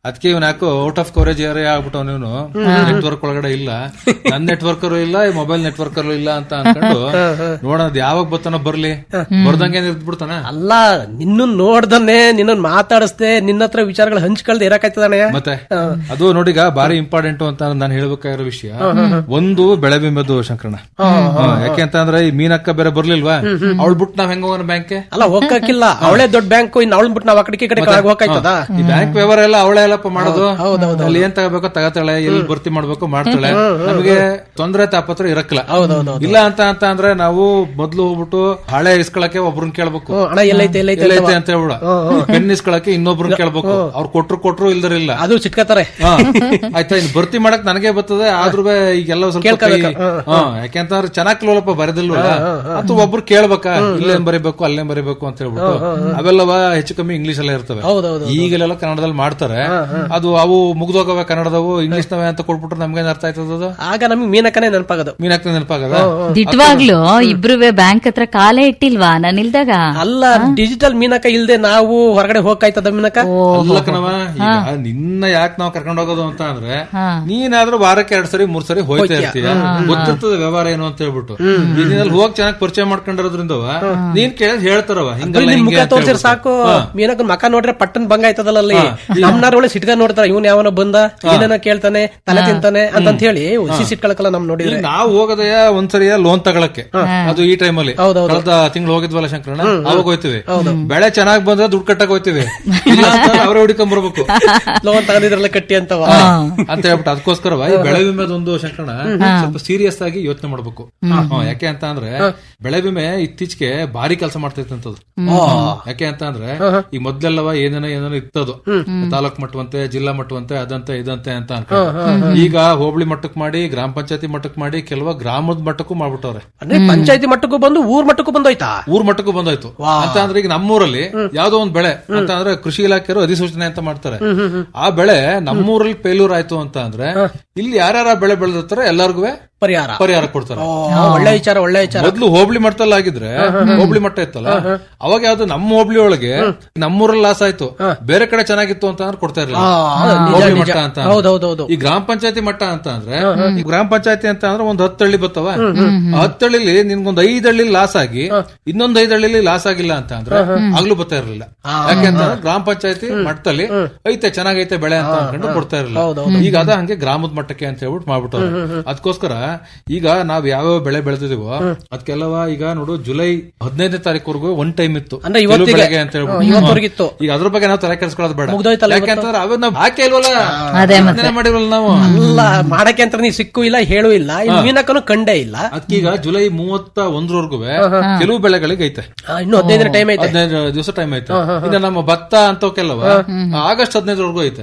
ಅದಕ್ಕೆ ಇವ್ನ ಯಾಕೋ ಔಟ್ ಆಫ್ ಕವರೇಜ್ ಏರಿಯಾ ಆಗ್ಬಿಟ್ಟು ಇವನು ನೆಟ್ವರ್ಕ್ ಒಳಗಡೆ ಇಲ್ಲ ನನ್ ನೆಟ್ವರ್ಕ್ ಇಲ್ಲ ಮೊಬೈಲ್ ನೆಟ್ವರ್ಕ್ ಇಲ್ಲ ಅಂತ ಅನ್ಕೊಂಡು ನೋಡೋಣ ಅದ್ ಯಾವಾಗ ಬರ್ತಾನೋ ಬರ್ಲಿ ಬರ್ದಂಗೆ ಇರ್ದ್ಬಿಡ್ತಾನ
ಅಲ್ಲ ನಿನ್ನ ನೋಡ್ದನ್ನೇ ನಿನ್ನ ಮಾತಾಡಿಸ್ದೆ ನಿನ್ನ ಹತ್ರ ವಿಚಾರಗಳು ಹಂಚ್ಕೊಳ್ದೆ ಇರಕಾಯ್ತದಣ್ಣ
ಮತ್ತೆ ಅದು ನೋಡಿಗ ಬಾರಿ ಇಂಪಾರ್ಟೆಂಟ್ ಅಂತ ನಾನು ಹೇಳ್ಬೇಕಾಗಿರೋ ವಿಷಯ ಒಂದು ಬೆಳೆ ಬಿಂಬದ್ದು ಶಂಕರಣ್ಣ ಹ್ಮ್, ಯಾಕೆ ಅಂತ ಅಂದ್ರೆ ಈ ಮೀನಕ್ಕ ಬೇರೆ ಬರ್ಲಿಲ್ವಾ ಅವಳು ಬಿಟ್ಟು ನಾವ್ ಹೆಂಗ ಹೋಗೋಣ ಬ್ಯಾಂಕ್ಗೆ
ಅಲ್ಲ ಹೋಗಕ್ಕಿಲ್ಲ ಅವಳೇ ದೊಡ್ಡ ಬ್ಯಾಂಕ್ ಇನ್ನು ಅವಳನ್ ಬಿಟ್ಟು ನಾವ್ ಆ ಕಡೆ ಈ ಕಡೆ ಹೋಗ್ಕಾಯ್ತದ
ಈ ಬ್ಯಾಂಕ್ ವ್ಯವಹಾರ ಎಲ್ಲ ಅವಳೇ ಎಲ್ಲಪ್ಪ ಮಾಡೋದು ಅಲ್ಲಿ ಏನ್ ತಗೋಬೇಕೋ ತಗತಾಳೆ ಎಲ್ಲಿ ಭರ್ತಿ ಮಾಡ್ಬೇಕು ಮಾಡ್ತಾಳೆ ನಮಗೆ ತೊಂದ್ರೆ ತಾಪತ್ರ ಇರಕ್ಲ ಇಲ್ಲ ಅಂತ ಅಂತ ಅಂದ್ರೆ ನಾವು ಮೊದ್ಲು ಹೋಗ್ಬಿಟ್ಟು ಹಳೆ ಇಸ್ಕೊಳಕ್ಕೆ ಒಬ್ರನ್ನ ಕೇಳ್ಬೇಕು
ಅಣ್ಣ ಎಲ್ಲೈತೆ ಎಲ್ಲೈತೆ
ಎಲ್ಲೈತೆ ಅಂತ ಹೇಳ್ಬಿಡ ಪೆನ್ ಇಸ್ಕೊಳಕ್ಕೆ ಇನ್ನೊಬ್ರನ್ನ ಕೇಳ್ಬೇಕು ಅವ್ರು ಕೊಟ್ರು ಕೊಟ್ರು ಇಲ್ದರಿಲ್ಲ
ಅದು ಸಿಟ್ಕತಾರೆ
ಹಾ. ಆಯ್ತಾ ಇನ್ನು ಭರ್ತಿ ಮಾಡಕ್ ನನಗೆ ಬರ್ತದೆ ಆದ್ರೂ ಈಗೆಲ್ಲ ಸ್ವಲ್ಪ
ಕೇಳ್ಕೊಬೇಕು.
ಕೈ- ಹಾ, ಯಾಕೆಂತಂದ್ರೆ ಚೆನ್ನಾಗ್ ಲೋಲಪ್ಪ ಬರೆದಿಲ್ವಲ್ಲ ಅಥವಾ ಒಬ್ರು ಕೇಳ್ಬೇಕಾ ಇಲ್ಲೇನ್ ಬರೀಬೇಕು ಅಲ್ಲೇನ್ ಬರೀಬೇಕು ಅಂತ ಹೇಳ್ಬಿಟ್ಟು ಅವೆಲ್ಲವ ಹೆಚ್ಚು ಕಮ್ಮಿ ಇಂಗ್ಲಿಷ್ ಎಲ್ಲ ಇರ್ತವೆ ಈಗಲೆಲ್ಲ ಕನ್ನಡದಲ್ಲಿ ಮಾಡ್ತಾರೆ ಅದು ಅವು ಮುಗ್ದೋಗವೆ ಕನ್ನಡದವು ಇಂಗ್ಲಿಷ್ ನವೆ ಅಂತ ಕೊಟ್ಬಿಟ್ರೆ ನಮ್ಗೇನ್ ಅರ್ಥ ಆಯ್ತದ ಅದು
ಆಗ ನಮಗೆ ಮೀನಕ್ಕನೇ ನೆನಪಾಗೋದು
ಮೀನಾಗ್ತದೆ ನೆನಪಾಗದ
ದಿಟ್ವಾಗ್ಲು ಇಬ್ರು ಬ್ಯಾಂಕ್ ಹತ್ರ ಕಾಲೇ ಇಟ್ಟಿಲ್ವಾ ನಾನಿಲ್ದಾಗ
ಅಲ್ಲ ಡಿಜಿಟಲ್ ಮೀನಕ್ಕ ಇಲ್ದೆ ನಾವು ಹೊರಗಡೆ ಹೋಗ್ಕಾಯ್ತದ ಮೀನಕ್ಕ
ಅಲ್ಲ ಕಣವ ಈಗ ನಿನ್ನ ಯಾಕೆ ನಾವು ಕರ್ಕೊಂಡು ಹೋಗೋದು ಅಂತ ಅಂದ್ರೆ ನೀನಾದ್ರೂ ವಾರಕ್ಕೆ ಎರಡ್ ಸರಿ ಮೂರ್ ಸರಿ ಹೋಯ್ತಾ ಇರ್ತೀಯ ಗೊತ್ತಿರ್ತದೆ ವ್ಯವಹಾರ ಏನು ಅಂತ ಹೇಳ್ಬಿಟ್ಟು ನೀನಲ್ಲಿ ಹೋಗಿ ಚೆನ್ನಾಗಿ ಪರಿಚಯ ಮಾಡ್ಕೊಂಡಿರೋದ್ರಿಂದ ನೀನ್ ಕೇಳಿದ್ ಹೇಳ್ತಾರವ ಹಿಂಗಲ್ಲ
ನಿನ್
ಹಿಂಗೆ
ಮುಖ
ಅಂತ
ತೋರ್ಸಿರ್
ಹೇಳ್ಬಿಟ್ಟು.
ಸಾಕು
ಹಾ.
ಮೀನಕ್ಕ ಮಕ ನೋಡ್ರೆ ಪಟ್ಟನ್ ಭಂಗ ಆಯ್ತದಲ್ಲ ಅಲ್ಲಿ ನಮ್ನಾರ ಒಳ್ಳೆ ಸಿಟ್ಗ ನೋಡ್ತಾರ ಇವ್ನ ಯಾವನ ಬಂದ ಏನೇನ ಕೇಳ್ತಾನೆ ತಲೆ ತಿಂತಾನೆ ಅಂತಂತ ಹೇಳಿ ಹುಸಿ ಸಿಟ್ಕೊಳಕಲ್ಲ ನಮ್ ನೋಡಿದ್ರೆ
ಈಗ ನಾವು ಹೋಗದೆಯ ಒಂದ್ಸರಿಯ ಲೋನ್ ತಗೊಳಕ್ಕೆ ಅದು ಈ ಟೈಮಲ್ಲಿ ಕಳೆದ ತಿಂಗಳು ಹೋಗಿದ್ವಲ್ಲ ಶಂಕರಣ್ಣ ಅವಾಗ ಹೋಯ್ತಿವಿ ಬೆಳೆ ಚೆನ್ನಾಗ್ ಬಂದ್ರೆ ದುಡ್ಡು ಕಟ್ಟಕ್ ಹೋಯ್ತಿವಿ ಇಲ್ಲ ಅಂತ ಅವರೇ ಹುಡುಕೊಂಡ್ ಬರ್ಬೇಕು
ಲೋನ್ ತಗೊಂಡಿದ್ರಲ್ಲ ಕಟ್ಟಿ ಅಂತವ
ಅಂತ ಹೇಳ್ಬಿಟ್ಟು ಅದಕ್ಕೋಸ್ಕರವ ಈ ಬೆಳೆ ವಿಮೆದೊಂದು ಶಂಕರಣ ಸ್ವಲ್ಪ ಸೀರಿಯಸ್ ಆಗಿ ಯೋಚನೆ ಮಾಡ್ಬೇಕು ಹ್ಮ್, ಯಾಕೆ ಅಂತ ಅಂದ್ರೆ ಬೆಳೆ ವಿಮೆ ಇತ್ತೀಚೆಗೆ ಭಾರಿ ಕೆಲಸ ಮಾಡ್ತೈತಂತದ್ದು ಯಾಕೆ ಅಂತ ಅಂದ್ರೆ ಈ ಮೊದ್ಲೆಲ್ಲವ ಏನೇನೋ ಏನೇನೋ ಇತ್ತದು ತಾಲೂಕ್ ಮಟ್ಟವಂತೆ ಜಿಲ್ಲಾ ಮಟ್ಟವಂತೆ ಅದಂತೆ ಇದಂತೆ ಅಂತ ಅನ್ಕೊಂಡು ಈಗ ಹೋಬಳಿ ಮಟ್ಟಕ್ ಮಾಡಿ ಗ್ರಾಮ ಪಂಚಾಯತಿ ಮಟ್ಟಕ್ ಮಾಡಿ ಕೆಲವ ಗ್ರಾಮದ ಮಟ್ಟಕ್ಕೂ ಮಾಡ್ಬಿಟ್ಟವ್ರೆ
ಅಂದ್ರೆ ಪಂಚಾಯತಿ ಮಟ್ಟಕ್ಕೂ ಬಂದು ಊರ್ ಮಟ್ಟಕ್ಕೂ ಬಂದೋಯ್ತಾ
ಊರ್ ಮಟ್ಟಕ್ಕೂ ಬಂದೋಯ್ತು ಅಂತ ಅಂದ್ರೆ ಈಗ ನಮ್ಮೂರಲ್ಲಿ ಯಾವ್ದೋ ಒಂದ್ ಬೆಳೆ ಅಂತ ಅಂದ್ರೆ ಕೃಷಿ ಇಲಾಖೆಯವರು ಅಧಿಸೂಚನೆ ಅಂತ ಮಾಡ್ತಾರೆ ಆ ಬೆಳೆ ನಮ್ಮೂರಲ್ಲಿ ಫೇಲ್ಯೂರ್ ಆಯ್ತು ಅಂತ ಅಂದ್ರೆ ಇಲ್ಲಿ ಯಾರ್ಯಾರ ಬೆಳೆ ಬೆಳೆದಿರ್ತಾರೆ ಎಲ್ಲಾರ್ಗು
ಪರಿಹಾರ
ಪರಿಹಾರ ಕೊಡ್ತಾರೆ
ಓ, ಒಳ್ಳೆ ವಿಚಾರ ಒಳ್ಳೆ ವಿಚಾರ
ಮೊದ್ಲು ಹೋಬಳಿ ಮಟ್ಟದಲ್ಲಿ ಆಗಿದ್ರೆ ಹೋಬಳಿ ಮಟ್ಟ ಇತ್ತಲ್ಲ ಅವಾಗ ಯಾವ್ದು ನಮ್ಮ ಹೋಬಳಿ ಒಳಗೆ ನಮ್ಮೂರಲ್ಲಿ ಲಾಸ್ ಆಯ್ತು ಬೇರೆ ಕಡೆ ಚೆನ್ನಾಗಿತ್ತು ಅಂತ ಅಂದ್ರೆ ಕೊಡ್ತಾ ಇರಲಿಲ್ಲ
ನಿಜ,
ಹೋಬಳಿ
ನಿಜ.
ಮಟ್ಟ ಅಂತ
ಹೌದೌದೌದು.
ಈ ಗ್ರಾಮ ಪಂಚಾಯತಿ ಮಟ್ಟ ಅಂತ ಅಂದ್ರೆ ಈ ಗ್ರಾಮ ಪಂಚಾಯತಿ ಅಂತ ಅಂದ್ರೆ ಒಂದ್ ಹತ್ತು ಹಳ್ಳಿ ಬರ್ತವ ಆ ಹತ್ತು ಹಳ್ಳಿಲಿ ನಿನ್ಗೊಂದ್ ಐದ್ ಹಳ್ಳಿ ಲಾಸ್ ಆಗಿ ಇನ್ನೊಂದ್ ಐದ್ ಹಳ್ಳಿಲಿ ಲಾಸ್ ಆಗಿಲ್ಲ ಅಂತ ಅಂದ್ರೆ ಆಗ್ಲೂ ಬರ್ತಾ ಇರಲಿಲ್ಲ ಯಾಕೆಂತಂದ್ರೆ ಗ್ರಾಮ ಪಂಚಾಯತಿ ಮಟ್ಟದಲ್ಲಿ ಐತೆ ಚೆನ್ನಾಗೈತೆ ಬೆಳೆ ಅಂತ ಅನ್ಕೊಂಡು ಕೊಡ್ತಾ ಇರಲಿಲ್ಲ ಈಗ ಅದ ಹಂಗೆ ಗ್ರಾಮದ ಮಟ್ಟಕ್ಕೆ ಅಂತ ಹೇಳ್ಬಿಟ್ಟು ಮಾಡ್ಬಿಟ್ಟವ್ರೆ ಅದಕ್ಕೋಸ್ಕರ ಈಗ ನಾವ್ ಯಾವ್ಯಾವ ಬೆಳೆ ಬೆಳೆದಿದೀವೋ ಅದಕ್ಕೆಲ್ಲವ ಈಗ ನೋಡು ಜುಲೈ ಹದಿನೈದನೇ ತಾರೀಕುವರೆಗೂ ಒನ್ ಟೈಮ್ ಇತ್ತು
ಅಂದ್ರೆ
ಕೆಲವು
ಇವತ್ತಿಗೆ-
ಬೆಳೆಗೆ ಅಂತ ಹೇಳ್ಬಿಟ್ಟು
ಹ್ಮ್, ಇವತ್ತವರೆಗಿತ್ತು.
ಈಗ ಅದ್ರ ಬಗ್ಗೆ ನಾವು ತಲೆ ಕೆಡಿಸ್ಕೊಳ್ಳೋದು ಬೇಡ
ಮುಗ್ದೋಯ್ತಲ್ಲ
ಯಾಕೆಂತಂದ್ರೆ ಅವನ್ನ ನಾವು ಹಾಕೇ ಇಲ್ವಲ್ಲ
ಅದೇ ಮತ್ತೆ.
ಅದನ್ನೇ ಮಾಡಿರಲ್ಲ ನಾವು
ಅಲ್ಲ ಮಾಡಕ್ಕೆ ಅಂತ ನೀ ಸಿಕ್ಕು ಇಲ್ಲ ಹೇಳು ಇಲ್ಲ ಇನ್ನು ಮೀನಕ್ಕನು ಕಂಡೇ ಇಲ್ಲ
ಅದಕ್ಕೀಗ ಜುಲೈ ಮೂವತ್ತ ಒಂದ್ರವರೆಗೂ ಕೆಲವು ಬೆಳೆಗಳಿಗೆ ಐತೆ
ಆ, ಇನ್ನು ಹದಿನೈದು ದಿನ ಟೈಮ್ ಐತೆ
ಹದಿನೈದು ದಿವಸ ಟೈಮ್ ಐತೆ ಇನ್ನು ನಮ್ಮ ಭತ್ತ ಅಂತವಕ್ಕೆಲ್ಲವ ಆಗಸ್ಟ್ ಹದಿನೈದರವರೆಗೂ ಐತೆ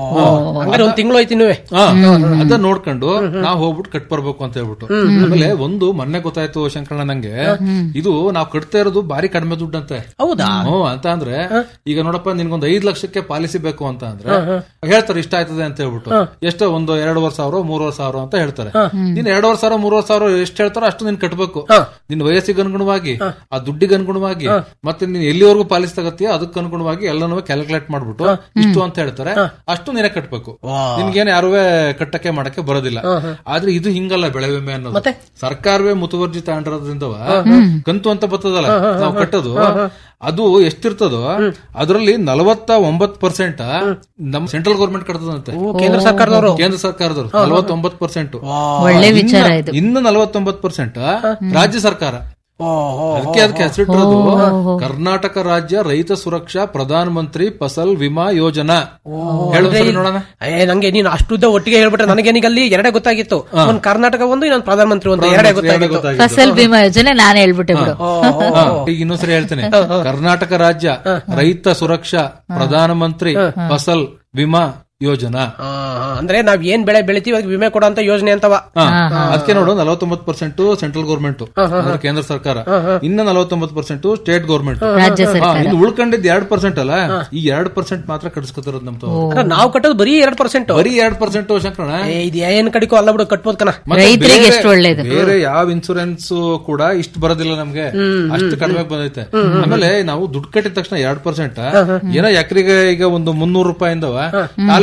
ಹಂಗಾರೆ ಒಂದ್ ತಿಂಗಳು ಐತಿ ನೀವೇ
ಹಾ, ಅದ ನೋಡ್ಕೊಂಡು ನಾವ್ ಹೋಗ್ಬಿಟ್ಟು ಕಟ್ ಬರ್ಬೇಕು ಅಂತ ಹೇಳ್ಬಿಟ್ಟು ಆಮೇಲೆ ಒಂದು ಮೊನ್ನೆ ಗೊತ್ತಾಯ್ತು ಶಂಕರಣ್ಣ ನಂಗೆ ಇದು ನಾವ್ ಕಟ್ತಾ ಇರೋದು ಬಾರಿ ಕಡಿಮೆ ದುಡ್ಡಂತೆ
ಹೌದಾ
ಹ್ಞೂ ಅಂತ ಅಂದ್ರೆ ಈಗ ನೋಡಪ್ಪ ನಿನ್ಗೊಂದ್ ಐದ್ ಲಕ್ಷಕ್ಕೆ ಪಾಲಿಸಿ ಬೇಕು ಅಂತ ಅಂದ್ರೆ ಹೇಳ್ತಾರೆ ಇಷ್ಟ ಆಯ್ತದೆ ಅಂತ ಹೇಳ್ಬಿಟ್ಟು ಎಷ್ಟೋ ಒಂದು ಎರಡೂವರೆ ಸಾವಿರ ಮೂರುವರೆ ಸಾವಿರ ಅಂತ ಹೇಳ್ತಾರೆ ನೀನ್ ಎರಡೂವರೆ ಸಾವಿರ ಮೂರುವರೆ ಸಾವಿರ ಎಷ್ಟು ಹೇಳ್ತಾರೋ ಅಷ್ಟು ನೀನ್ ಕಟ್ಬೇಕು ನಿನ್ ವಯಸ್ಸಿಗೆ ಅನುಗುಣವಾಗಿ ಆ ದುಡ್ಡಿಗೆ ಅನುಗುಣವಾಗಿ ಮತ್ತೆ ನೀನ್ ಎಲ್ಲಿವರೆಗೂ ಪಾಲಿಸಿ ತಗತ್ತೀಯ ಅದಕ್ಕೆ ಅನುಗುಣವಾಗಿ ಎಲ್ಲನೂ ಕ್ಯಾಲ್ಕುಲೇಟ್ ಮಾಡ್ಬಿಟ್ಟು ಇಷ್ಟು ಅಂತ ಹೇಳ್ತಾರೆ ಅಷ್ಟು ನೀನೇ ಕಟ್ಬೇಕು ನಿನ್ಗೇನ್ ಯಾರು ಕಟ್ಟಕ್ಕೆ ಮಾಡಕ್ಕೆ ಬರೋದಿಲ್ಲ ಆದ್ರೆ ಇದು ಹಿಂಗಲ್ಲ ಬೆಳೆ ವಿಮೆ ಅನ್ನೋದು ಸರ್ಕಾರವೇ ಮುತುವರ್ಜಿ ತಗೊಂಡಿರೋದ್ರಿಂದವ ಕಂತು ಅಂತ ಬರ್ತದಲ್ಲ ನಾವು ಕಟ್ಟೋದು ಅದು ಎಷ್ಟಿರ್ತದೋ ಅದರಲ್ಲಿ ನಲವತ್ತ ಒಂಬತ್ ಪರ್ಸೆಂಟ್ ನಮ್ ಸೆಂಟ್ರಲ್ ಗೌರ್ಮೆಂಟ್ ಕಟ್ತದಂತೆ
ಕೇಂದ್ರ ಸರ್ಕಾರದವರು
ಕೇಂದ್ರ ಸರ್ಕಾರದವರು ನಲವತ್ತೊಂಬತ್ ಪರ್ಸೆಂಟ್
ಒಳ್ಳೆ ವಿಚಾರ ಇದು
ಇನ್ನು ನಲವತ್ತೊಂಬತ್ ಪರ್ಸೆಂಟ್ ರಾಜ್ಯ ಸರ್ಕಾರ ಅದಕ್ಕೆ ಅದಕ್ಕೆ ಹೆಸರಿಟ್ಟಿರೋದು ಕರ್ನಾಟಕ ರಾಜ್ಯ ರೈತ ಸುರಕ್ಷಾ ಪ್ರಧಾನ ಮಂತ್ರಿ ಫಸಲ್ ವಿಮಾ ಯೋಜನಾ ಹೇಳು ಒಂದ್ಸರಿ ನೋಡೋಣ
ಏ ನಂಗೆ ನೀನು ಅಷ್ಟುದ್ದ ಒಟ್ಟಿಗೆ ಹೇಳ್ಬಿಟ್ರೆ ನನಗೇನೀಗ ಅಲ್ಲಿ ಎರಡೇ ಗೊತ್ತಾಗಿತ್ತು ಒಂದ್ ಕರ್ನಾಟಕ ಒಂದು ಇನ್ನೊಂದು ಪ್ರಧಾನಮಂತ್ರಿ ಒಂದು ಎರಡೇ ಗೊತ್ತಾಗಿತ್ತು
ಫಸಲ್ ಬಿಮಾ ಯೋಜನೆ ನಾನು ಹೇಳ್ಬಿಟ್ಟೆ ಬಿಡು
ಹಾ, ಈಗ ಇನ್ನೊಂದ್ಸರಿ ಹೇಳ್ತೇನೆ ಕರ್ನಾಟಕ ರಾಜ್ಯ ರೈತ ಸುರಕ್ಷಾ ಪ್ರಧಾನ ಮಂತ್ರಿ ಫಸಲ್ ವಿಮಾ ಯೋಜನಾ
ಆ, ಆ, ಅಂದ್ರೆ ನಾವ್ ಏನ್ ಬೆಳೆ ಬೆಳಿತೀವಿ ಅದಕ್ಕೆ ವಿಮೆ ಕೊಡೋ ಅಂತ ಯೋಜನೆ ಅಂತವ
ಅದಕ್ಕೆ ನೋಡು ನಲವತ್ತೊಂಬತ್ತು ಪರ್ಸೆಂಟ್ ಸೆಂಟ್ರಲ್ ಗೌರ್ಮೆಂಟ್ ಅಂದ್ರೆ ಕೇಂದ್ರ ಸರ್ಕಾರ ಇನ್ನ ನಲವತ್ತೊಂಬತ್ತು ಪರ್ಸೆಂಟ್ ಸ್ಟೇಟ್ ಗೌರ್ಮೆಂಟ್
ರಾಜ್ಯ ಸರ್ಕಾರ
ಇನ್ನು ಉಳ್ಕೊಂಡಿದ್ ಎರಡ್ ಪರ್ಸೆಂಟ್ ಅಲ್ಲ ಈ ಎರಡ್ ಪರ್ಸೆಂಟ್ ಮಾತ್ರ ಕಟ್ಸ್ಕೊತಿರೋದು ನಮ್ ತಾವು.
ಅಂದ್ರೆ ನಾವು ಕಟ್ಟೋದು ಬರೀ ಎರಡ್ ಪರ್ಸೆಂಟ್
ಬರೀ ಎರಡ್ ಪರ್ಸೆಂಟ್ ಶಂಕರಣ
ಇದು ಏನ್ ಕಡಿಕೋ ಅಲ್ಲ ಬಿಡು ಕಟ್ಬೋದ್ ಕಣ
ಮತ್ತೆ
ರೈತರಿಗೆ
ಬೇರೆ-
ಎಷ್ಟು ಒಳ್ಳೇದು.
ಬೇರೆ ಯಾವ ಇನ್ಸೂರೆನ್ಸ್ ಕೂಡ ಇಷ್ಟು ಬರೋದಿಲ್ಲ ನಮ್ಗೆ ಅಷ್ಟು ಕಡಿಮೆ ಬಂದೈತೆ ಆಮೇಲೆ ನಾವು ದುಡ್ಡು ಕಟ್ಟಿದ ತಕ್ಷಣ ಎರಡ್ ಪರ್ಸೆಂಟ್ ಏನೋ ಎಕರೆಗೆ ಈಗ ಒಂದು ಮುನ್ನೂರು ರೂಪಾಯಿಂದವ ನಾಲ್ಕು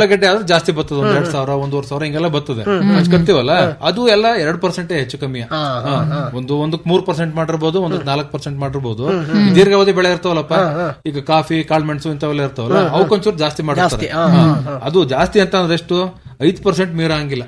ಆಲೂಗಡ್ಡೆ ಆದ್ರೆ ಜಾಸ್ತಿ ಬರ್ತದೆ ಒಂದ್ ಎರಡ್ ಸಾವಿರ ಒಂದೂವರೆ ಸಾವಿರ ಹಿಂಗೆಲ್ಲ ಬರ್ತದೆ ಹಚ್ಕೊತೀವಲ್ಲ ಅದು ಎಲ್ಲ ಎರಡ್ ಪರ್ಸೆಂಟ್ ಹೆಚ್ಚು ಕಮ್ಮಿ ಒಂದು ಒಂದಕ್ ಮೂರ್ ಪರ್ಸೆಂಟ್ ಮಾಡಿರ್ಬೋದು ಒಂದಕ್ ನಾಲ್ಕು ಪರ್ಸೆಂಟ್ ಮಾಡಿರ್ಬೋದು ಈ ದೀರ್ಘಾವಧಿ ಬೆಳೆ ಇರ್ತಾವಲ್ಲಪ್ಪ ಈಗ ಕಾಫಿ ಕಾಳ್ಮೆಣಸು ಇಂಥವೆಲ್ಲ ಇರ್ತಾವಲ್ಲ ಅವಕ್ಕೊಂಚೂರು ಜಾಸ್ತಿ ಮಾಡಿರ್ತಾರೆ ಹಾ. ಅದು ಜಾಸ್ತಿ ಅಂತ ಅಂದ್ರೆ ಎಷ್ಟು ಐದ್ ಪರ್ಸೆಂಟ್ ಮೀರ ಹಂಗಿಲ್ಲ